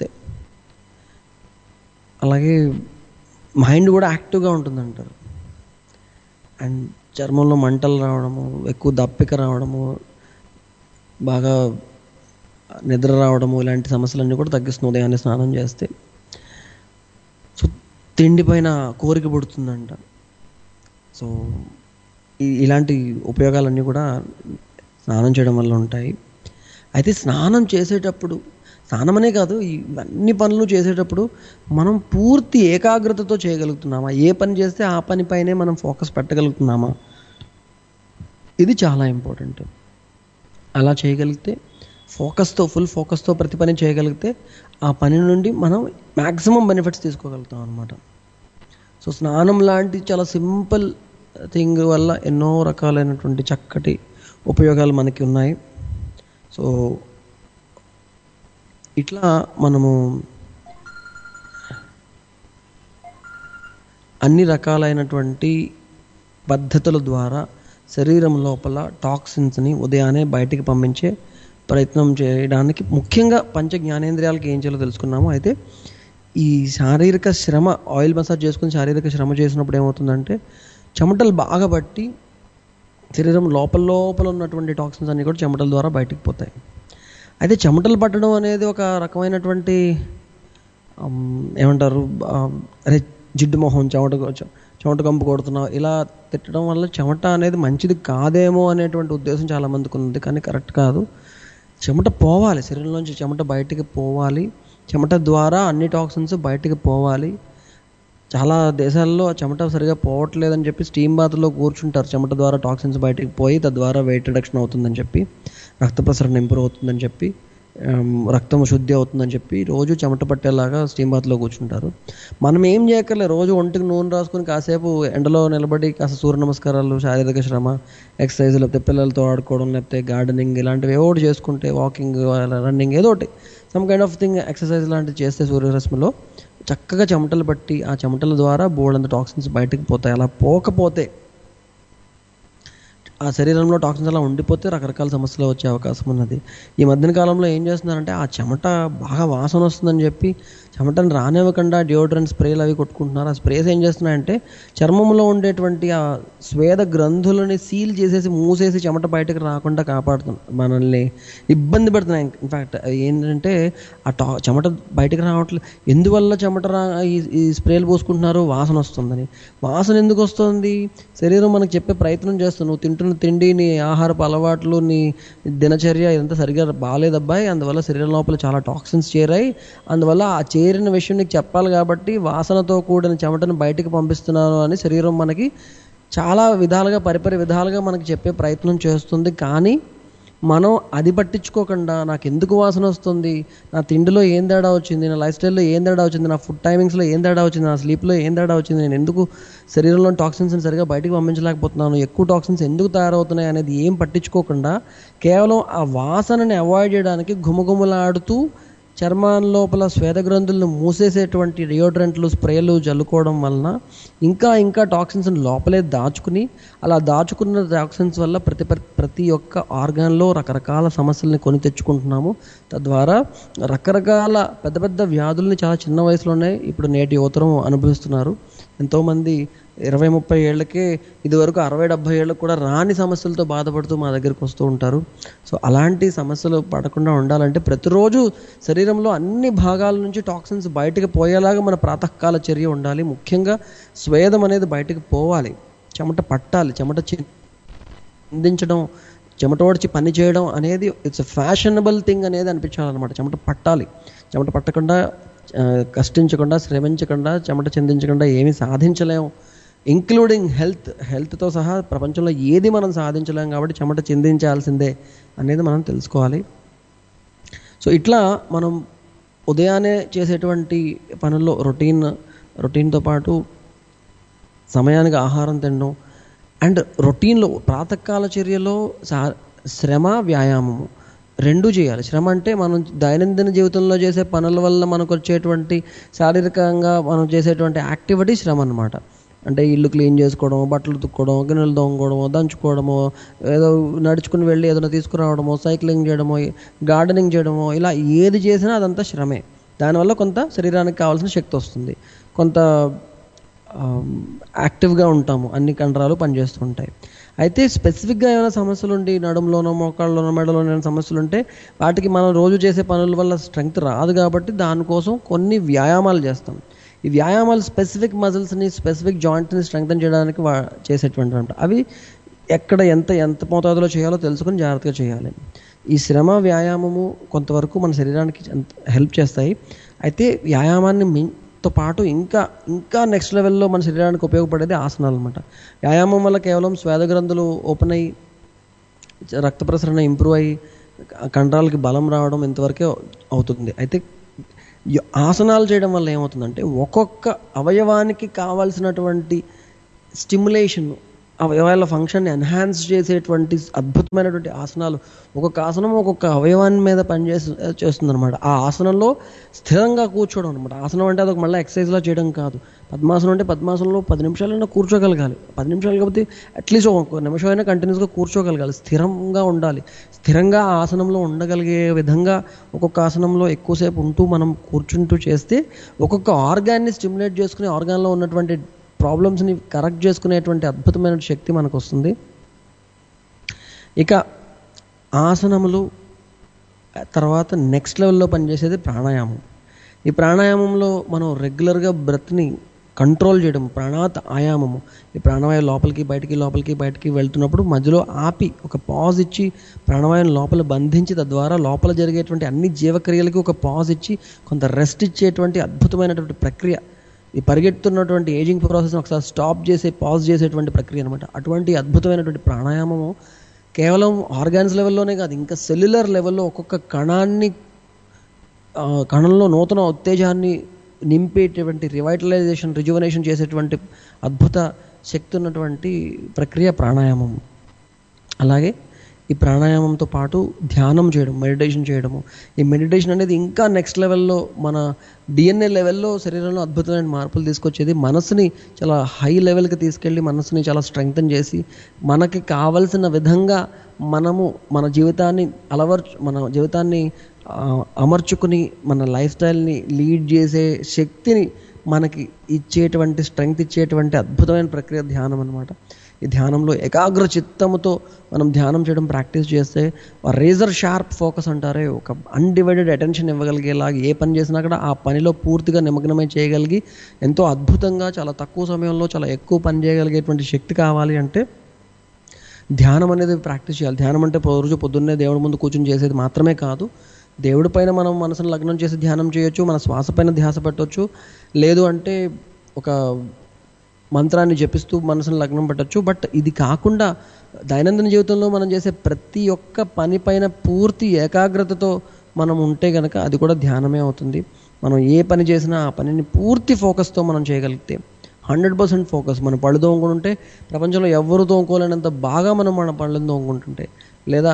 అలాగే మైండ్ కూడా యాక్టివ్గా ఉంటుందంటారు అండ్ చర్మంలో మంటలు రావడము ఎక్కువ దప్పిక రావడము బాగా నిద్ర రావడము ఇలాంటి సమస్యలన్నీ కూడా తగ్గిస్తుంది ఉదయాన్నే స్నానం చేస్తే సో తిండి పైన కోరిక పుడుతుందంట సో ఈ ఇలాంటి ఉపయోగాలన్నీ కూడా స్నానం చేయడం వల్ల ఉంటాయి అయితే స్నానం చేసేటప్పుడు స్నానమనే కాదు ఇవన్నీ పనులు చేసేటప్పుడు మనం పూర్తి ఏకాగ్రతతో చేయగలుగుతున్నామా ఏ పని చేస్తే ఆ పనిపైనే మనం ఫోకస్ పెట్టగలుగుతున్నామా ఇది చాలా ఇంపార్టెంట్ అలా చేయగలిగితే ఫోకస్తో ఫుల్ ఫోకస్తో ప్రతి పని చేయగలిగితే ఆ పని నుండి మనం మ్యాక్సిమం బెనిఫిట్స్ తీసుకోగలుగుతాం అనమాట సో స్నానం లాంటి చాలా సింపుల్ థింగ్ వల్ల ఎన్నో రకాలైనటువంటి చక్కటి ఉపయోగాలు మనకి ఉన్నాయి సో ఇట్లా మనము అన్ని రకాలైనటువంటి పద్ధతుల ద్వారా శరీరం లోపల టాక్సిన్స్ని ఉదయాన్నే బయటికి పంపించే ప్రయత్నం చేయడానికి ముఖ్యంగా పంచ జ్ఞానేంద్రియాలకి ఏం చేయాలో తెలుసుకున్నాము అయితే ఈ శారీరక శ్రమ ఆయిల్ మసాజ్ చేసుకుని శారీరక శ్రమ చేసినప్పుడు ఏమవుతుందంటే చెమటలు బాగా పట్టి శరీరం లోపల లోపల ఉన్నటువంటి టాక్సిన్స్ అన్నీ కూడా చెమటల ద్వారా బయటికి పోతాయి అయితే చెమటలు పట్టడం అనేది ఒక రకమైనటువంటి ఆమ్, ఏమంటారు ఆ, అరే జిడ్డు మొహం చెమట చె- చెమట కంపు కొడుతున్నావు ఇలా తిట్టడం వల్ల చెమట అనేది మంచిది కాదేమో అనేటువంటి ఉద్దేశం చాలా మందికి ఉంది కానీ కరెక్ట్ కాదు చెమట పోవాలి శరీరంలోంచి చెమట బయటికి పోవాలి చెమట ద్వారా అన్ని టాక్సిన్స్ బయటికి పోవాలి చాలా దేశాల్లో చెమట సరిగా పోవట్లేదని చెప్పి స్టీమ్ బాత్లో కూర్చుంటారు చెమట ద్వారా టాక్సిన్స్ బయటికి పోయి తద్వారా వెయిట్ రిడక్షన్ అవుతుందని చెప్పి రక్త ప్రసరణ ఇంప్రూవ్ అవుతుందని చెప్పి ఆమ్, రక్తం శుద్ధి అవుతుందని చెప్పి రోజు చెమట పట్టేలాగా స్టీమ్ బాత్లో కూర్చుంటారు మనం ఏం చేయక్కర్లే రోజు ఒంటికి నూనె రాసుకుని కాసేపు ఎండలో నిలబడి కాస్త సూర్య నమస్కారాలు శారీరక శ్రమ ఎక్సర్సైజ్ లేకపోతే పిల్లలతో ఆడుకోవడం లేకపోతే గార్డెనింగ్ ఇలాంటివి ఏవో ఒకటి చేసుకుంటే వాకింగ్ రన్నింగ్ ఏదో ఒకటి some kind of thing exercise లాంటివి చేస్తే సూర్యరశ్మిలో చక్కగా చెమటలు పట్టి ఆ చెమటల ద్వారా బోల్డంత టాక్సిన్స్ బయటకు పోతాయి అలా పోకపోతే ఆ శరీరంలో టాక్సిన్స్ అలా ఉండిపోతే రకరకాల సమస్యలు వచ్చే అవకాశం ఉన్నది ఈ మధ్యన కాలంలో ఏం చేస్తున్నారంటే ఆ చెమట బాగా వాసన వస్తుందని చెప్పి చెమటను రానివ్వకుండా డియోడ్రెంట్ స్ప్రేలు అవి కొట్టుకుంటున్నారు ఆ స్ప్రేస్ ఏం చేస్తున్నాయంటే చర్మంలో ఉండేటువంటి ఆ స్వేద గ్రంథులని సీల్ చేసేసి మూసేసి చెమట బయటకు రాకుండా కాపాడుతుంది మనల్ని ఇబ్బంది పెడుతున్నాయి ఇన్ఫ్యాక్ట్ ఏంటంటే ఆ టా చెమట బయటకు రావట్లేదు ఎందువల్ల చెమట రా ఈ ఈ స్ప్రేలు పోసుకుంటున్నారు వాసన వస్తుందని వాసన ఎందుకు వస్తుంది శరీరం మనకు చెప్పే ప్రయత్నం చేస్తుంది నువ్వు తింటున్న తిండి నీ ఆహారపు అలవాట్లు నీ దినచర్య ఇదంతా సరిగా బాగాలేదబ్బాయి అందువల్ల శరీరం లోపల చాలా టాక్సిన్స్ చేరాయి అందువల్ల ఆ చేరిన విషయం నీకు చెప్పాలి కాబట్టి వాసనతో కూడిన చెమటను బయటికి పంపిస్తున్నాను అని శరీరం మనకి చాలా విధాలుగా పరిపరి విధాలుగా మనకి చెప్పే ప్రయత్నం చేస్తుంది కానీ మనం అది పట్టించుకోకుండా నాకు ఎందుకు వాసన వస్తుంది నా తిండిలో ఏం తేడా వచ్చింది నా లైఫ్ స్టైల్లో ఏం తేడా వచ్చింది నా ఫుడ్ టైమింగ్స్లో ఏం తేడా వచ్చింది నా స్లీప్లో ఏం తేడా వచ్చింది నేను ఎందుకు శరీరంలో టాక్సిన్స్ని సరిగా బయటికి పంపించలేకపోతున్నాను ఎక్కువ టాక్సిన్స్ ఎందుకు తయారవుతున్నాయి అనేది ఏం పట్టించుకోకుండా కేవలం ఆ వాసనని అవాయిడ్ చేయడానికి ఘుమఘుమలాడుతూ చర్మం లోపల శ్వేత గ్రంథులను మూసేసేటువంటి డియోడ్రెంట్లు స్ప్రేలు జల్లుకోవడం వలన ఇంకా ఇంకా టాక్సిన్స్ లోపలే దాచుకుని అలా దాచుకున్న టాక్సిన్స్ వల్ల ప్రతి ప్రతి ఒక్క ఆర్గాన్లో రకరకాల సమస్యల్ని కొని తెచ్చుకుంటున్నాము తద్వారా రకరకాల పెద్ద పెద్ద వ్యాధుల్ని చాలా చిన్న వయసులోనే ఇప్పుడు నేటి యువతరం అనుభవిస్తున్నారు ఎంతోమంది ఇరవై ముప్పై ఏళ్ళకే ఇదివరకు అరవై డెబ్భై ఏళ్ళకు కూడా రాని సమస్యలతో బాధపడుతూ మా దగ్గరికి వస్తూ ఉంటారు సో అలాంటి సమస్యలు పడకుండా ఉండాలంటే ప్రతిరోజు శరీరంలో అన్ని భాగాల నుంచి టాక్సిన్స్ బయటకు పోయేలాగా మన ప్రాతకాల చర్య ఉండాలి ముఖ్యంగా స్వేదం అనేది బయటకు పోవాలి చెమట పట్టాలి చెమట చిందించడం చెమట ఓడిచి పని చేయడం అనేది ఇట్స్ ఫ్యాషనబుల్ థింగ్ అనేది అనిపించాలన్నమాట చెమట పట్టాలి చెమట పట్టకుండా ఆ, కష్టించకుండా శ్రమించకుండా చెమట చిందించకుండా ఏమీ సాధించలేము ఇంక్లూడింగ్ హెల్త్ హెల్త్తో సహా ప్రపంచంలో ఏది మనం సాధించలేం కాబట్టి చెమట చిందించాల్సిందే అనేది మనం తెలుసుకోవాలి సో ఇట్లా మనం ఉదయాన్నే చేసేటువంటి పనుల్లో రొటీన్ రొటీన్తో పాటు సమయానికి ఆహారం తినడం అండ్ రొటీన్లో ప్రాతకాల చర్యలో సా శ్రమ వ్యాయామము రెండూ చేయాలి శ్రమ అంటే మనం దైనందిన జీవితంలో చేసే పనుల వల్ల మనకు వచ్చేటువంటి శారీరకంగా మనం చేసేటువంటి యాక్టివిటీ శ్రమ అన్నమాట అంటే ఇల్లు క్లీన్ చేసుకోవడం బట్టలు ఉతుక్కోవడం గిన్నెలు తోముకోవడము దంచుకోవడము ఏదో నడుచుకుని వెళ్ళి ఏదైనా తీసుకురావడమో సైక్లింగ్ చేయడమో గార్డెనింగ్ చేయడమో ఇలా ఏది చేసినా అదంతా శ్రమే దానివల్ల కొంత శరీరానికి కావాల్సిన శక్తి వస్తుంది కొంత యాక్టివ్గా ఉంటాము అన్ని కండరాలు పనిచేస్తూ ఉంటాయి అయితే స్పెసిఫిక్గా ఏమైనా సమస్యలు ఉండి నడుములోనో మోకాళ్ళలోనో మెడలోనో ఏమైనా సమస్యలు ఉంటే వాటికి మనం రోజు చేసే పనుల వల్ల స్ట్రెంగ్త్ రాదు కాబట్టి దానికోసం కొన్ని వ్యాయామాలు చేస్తాం ఈ వ్యాయామాలు స్పెసిఫిక్ మజిల్స్ని స్పెసిఫిక్ జాయింట్ని స్ట్రెంగ్తన్ చేయడానికి వా చేసేటువంటి అనమాట అవి ఎక్కడ ఎంత ఎంత మోతాదులో చేయాలో తెలుసుకొని జాగ్రత్తగా చేయాలి ఈ శ్రమ వ్యాయామము కొంతవరకు మన శరీరానికి హెల్ప్ చేస్తాయి అయితే వ్యాయామాన్ని మిం తో పాటు ఇంకా ఇంకా నెక్స్ట్ లెవెల్లో మన శరీరానికి ఉపయోగపడేది ఆసనాలు అనమాట వ్యాయామం వల్ల కేవలం శ్వేత గ్రంథులు ఓపెన్ అయ్యి రక్త ప్రసరణ ఇంప్రూవ్ అయ్యి కండరాలకి బలం రావడం ఇంతవరకే అవుతుంది అయితే ఈ ఆసనాలు చేయడం వల్ల ఏమవుతుందంటే ఒక్కొక్క అవయవానికి కావాల్సినటువంటి స్టిమ్యులేషన్ అవయవాల ఫంక్షన్ని ఎన్హాన్స్ చేసేటువంటి అద్భుతమైనటువంటి ఆసనాలు ఒక్కొక్క ఆసనం ఒక్కొక్క అవయవాన్ని మీద పనిచేసి చేస్తుంది అనమాట ఆ ఆసనంలో స్థిరంగా కూర్చోవడం అనమాట ఆసనం అంటే అదొక మళ్ళీ ఎక్సర్సైజ్లా చేయడం కాదు పద్మాసనం అంటే పద్మాసనంలో పది నిమిషాలైనా కూర్చోగలగాలి పది నిమిషాలు కాబట్టి అట్లీస్ట్ ఒక నిమిషం అయినా కంటిన్యూస్గా కూర్చోగలగాలి స్థిరంగా ఉండాలి స్థిరంగా ఆ ఆసనంలో ఉండగలిగే విధంగా ఒక్కొక్క ఆసనంలో ఎక్కువసేపు ఉంటూ మనం కూర్చుంటూ చేస్తే ఒక్కొక్క ఆర్గాన్ని స్టిమ్యులేట్ చేసుకుని ఆర్గాన్లో ఉన్నటువంటి ప్రాబ్లమ్స్ని కరెక్ట్ చేసుకునేటువంటి అద్భుతమైన శక్తి మనకు వస్తుంది ఇక ఆసనములు తర్వాత నెక్స్ట్ లెవెల్లో పనిచేసేది ప్రాణాయామం ఈ ప్రాణాయామంలో మనం రెగ్యులర్గా బ్రెత్ని కంట్రోల్ చేయడం ప్రాణాత్ ఆయామము ఈ ప్రాణవాయు లోపలికి బయటికి లోపలికి బయటికి వెళ్తున్నప్పుడు మధ్యలో ఆపి ఒక పాజ్ ఇచ్చి ప్రాణవాయుని లోపల బంధించి తద్వారా లోపల జరిగేటువంటి అన్ని జీవక్రియలకి ఒక పాజ్ ఇచ్చి కొంత రెస్ట్ ఇచ్చేటువంటి అద్భుతమైనటువంటి ప్రక్రియ ఈ పరిగెత్తున్నటువంటి ఏజింగ్ ప్రాసెస్ ఒకసారి స్టాప్ చేసే పాజ్ చేసేటువంటి ప్రక్రియ అనమాట అటువంటి అద్భుతమైనటువంటి ప్రాణాయామము కేవలం ఆర్గాన్స్ లెవెల్లోనే కాదు ఇంకా సెల్యులర్ లెవెల్లో ఒక్కొక్క కణాన్ని కణంలో నూతన ఉత్తేజాన్ని నింపేటువంటి రివైటలైజేషన్ రిజువనేషన్ చేసేటువంటి అద్భుత శక్తి ఉన్నటువంటి ప్రక్రియ ప్రాణాయామం అలాగే ఈ ప్రాణాయామంతో పాటు ధ్యానం చేయడం మెడిటేషన్ చేయడము ఈ మెడిటేషన్ అనేది ఇంకా నెక్స్ట్ లెవెల్లో మన డిఎన్ఏ లెవెల్లో శరీరంలో అద్భుతమైన మార్పులు తీసుకొచ్చేది మనసుని చాలా హై లెవెల్కి తీసుకెళ్ళి మనసుని చాలా స్ట్రెంగ్తన్ చేసి మనకి కావలసిన విధంగా మనము మన జీవితాన్ని అలవర్చు మన జీవితాన్ని ఆ, అమర్చుకుని మన లైఫ్ స్టైల్ని లీడ్ చేసే శక్తిని మనకి ఇచ్చేటువంటి స్ట్రెంగ్త్ ఇచ్చేటువంటి అద్భుతమైన ప్రక్రియ ధ్యానం అనమాట ఈ ధ్యానంలో ఏకాగ్ర చిత్తముతో మనం ధ్యానం చేయడం ప్రాక్టీస్ చేస్తే రేజర్ షార్ప్ ఫోకస్ అంటారే ఒక అన్డివైడెడ్ అటెన్షన్ ఇవ్వగలిగేలాగా ఏ పని చేసినా కూడా ఆ పనిలో పూర్తిగా నిమగ్నమై చేయగలిగి ఎంతో అద్భుతంగా చాలా తక్కువ సమయంలో చాలా ఎక్కువ పని చేయగలిగేటువంటి శక్తి కావాలి అంటే ధ్యానం అనేది ప్రాక్టీస్ చేయాలి ధ్యానం అంటే రోజు పొద్దున్నే దేవుడి ముందు కూర్చొని చేసేది మాత్రమే కాదు దేవుడి పైన మనం మనసును లగ్నం చేసి ధ్యానం చేయొచ్చు మన శ్వాస పైన ధ్యాస పెట్టవచ్చు లేదు అంటే ఒక మంత్రాన్ని జపిస్తూ మనసును లగ్నం పెట్టచ్చు బట్ ఇది కాకుండా దైనందిన జీవితంలో మనం చేసే ప్రతి ఒక్క పని పైన పూర్తి ఏకాగ్రతతో మనం ఉంటే కనుక అది కూడా ధ్యానమే అవుతుంది మనం ఏ పని చేసినా ఆ పనిని పూర్తి ఫోకస్తో మనం చేయగలిగితే హండ్రెడ్ పర్సెంట్ ఫోకస్ మన పళ్ళు తోముకుంటుంటే ప్రపంచంలో ఎవరు తోముకోలేనంత బాగా మనం మన పళ్ళని తోముకుంటుంటే లేదా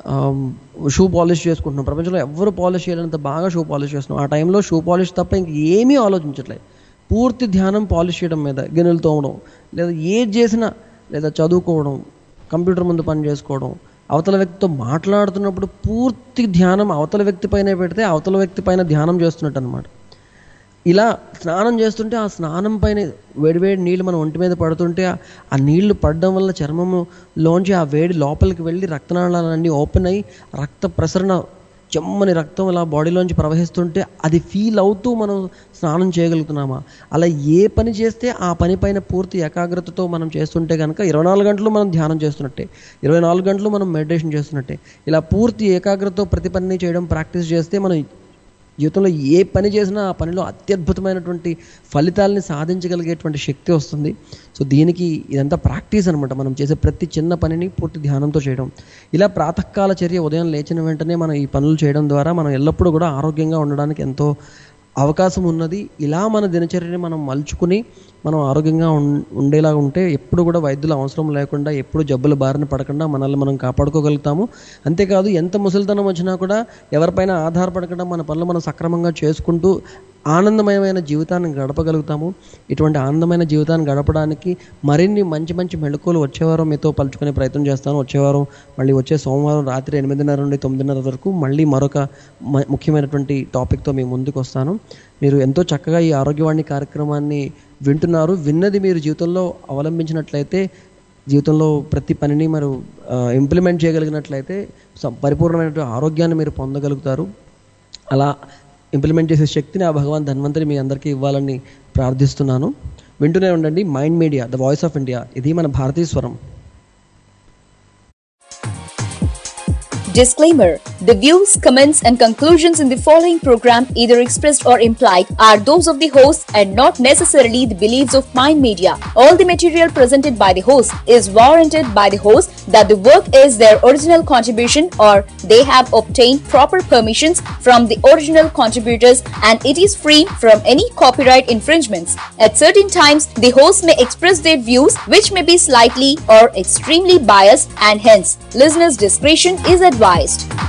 షూ పాలిష్ చేసుకుంటున్నాం ప్రపంచంలో ఎవరు పాలిష్ చేయలేనంత బాగా షూ పాలిష్ చేస్తున్నాం ఆ టైంలో షూ పాలిష్ తప్ప ఇంక ఏమీ ఆలోచించట్లేదు పూర్తి ధ్యానం పాలిష్ చేయడం మీద గిన్నెలు తోమడం లేదా ఏది చేసినా లేదా చదువుకోవడం కంప్యూటర్ ముందు పని చేసుకోవడం అవతల వ్యక్తితో మాట్లాడుతున్నప్పుడు పూర్తి ధ్యానం అవతల వ్యక్తి పైన పెడితే అవతల వ్యక్తి పైన ధ్యానం చేస్తున్నట్టు అనమాట ఇలా స్నానం చేస్తుంటే ఆ స్నానం పైన వేడివేడి నీళ్ళు మన ఒంటి మీద పడుతుంటే ఆ- ఆ నీళ్లు పడడం వల్ల చర్మములోంచి ఆ వేడి లోపలికి వెళ్ళి రక్తనాళాలన్నీ ఓపెన్ అయ్యి రక్త ప్రసరణ చెమ్మని రక్తం ఇలా బాడీలోంచి ప్రవహిస్తుంటే అది ఫీల్ అవుతూ మనం స్నానం చేయగలుగుతున్నామా అలా ఏ పని చేస్తే ఆ పని పైన పూర్తి ఏకాగ్రతతో మనం చేస్తుంటే కనుక ఇరవై నాలుగు గంటలు మనం ధ్యానం చేస్తున్నట్టే ఇరవై నాలుగు గంటలు మనం మెడిటేషన్ చేస్తున్నట్టే ఇలా పూర్తి ఏకాగ్రతతో ప్రతి పని చేయడం ప్రాక్టీస్ చేస్తే మనం జీవితంలో ఏ పని చేసినా ఆ పనిలో అత్యద్భుతమైనటువంటి ఫలితాలని సాధించగలిగేటువంటి శక్తి వస్తుంది సో దీనికి ఇదంతా ప్రాక్టీస్ అనమాట మనం చేసే ప్రతి చిన్న పనిని పూర్తి ధ్యానంతో చేయడం ఇలా ప్రాతకాల చర్య ఉదయం లేచిన వెంటనే మనం ఈ పనులు చేయడం ద్వారా మనం ఎల్లప్పుడూ కూడా ఆరోగ్యంగా ఉండడానికి ఎంతో అవకాశం ఉన్నది ఇలా మన దినచర్యని మనం మలుచుకుని మనం ఆరోగ్యంగా ఉం- ఉండేలా ఉంటే ఎప్పుడు కూడా వైద్యుల అవసరం లేకుండా ఎప్పుడు జబ్బుల బారిన పడకుండా మనల్ని మనం కాపాడుకోగలుగుతాము అంతేకాదు ఎంత ముసలితనం వచ్చినా కూడా ఎవరిపైన ఆధారపడకుండా మన పనులు మనం సక్రమంగా చేసుకుంటూ ఆనందమయమైన జీవితాన్ని గడపగలుగుతాము ఇటువంటి ఆనందమైన జీవితాన్ని గడపడానికి మరిన్ని మంచి మంచి మెళుకువలు వచ్చేవారం మీతో పలుచుకునే ప్రయత్నం చేస్తాను వచ్చేవారం మళ్ళీ వచ్చే సోమవారం రాత్రి ఎనిమిదిన్నర నుండి తొమ్మిదిన్నర వరకు మళ్ళీ మరొక మ- ముఖ్యమైనటువంటి టాపిక్తో మీ ముందుకు వస్తాను మీరు ఎంతో చక్కగా ఈ ఆరోగ్యవాణి కార్యక్రమాన్ని వింటున్నారు విన్నది మీరు జీవితంలో అవలంబించినట్లయితే జీవితంలో ప్రతి పనిని మీరు ఇంప్లిమెంట్ చేయగలిగినట్లయితే స- పరిపూర్ణమైనటువంటి ఆరోగ్యాన్ని మీరు పొందగలుగుతారు అలా ఇంప్లిమెంట్ చేసే శక్తిని ఆ భగవాన్ ధన్వంతరి మీ అందరికీ ఇవ్వాలని ప్రార్థిస్తున్నాను వింటూనే ఉండండి mind media the voice of India ఇది మన భారతీయ స్వరం Disclaimer The views, comments, and conclusions in the following program, either expressed or implied, are those of the host and not necessarily the beliefs of Mind Media. All the material presented by the host is warranted by the host that the work is their original contribution or they have obtained proper permissions from the original contributors and it is free from any copyright infringements. At certain times, the host may express their views which may be slightly or extremely biased and hence listeners' discretion is advised.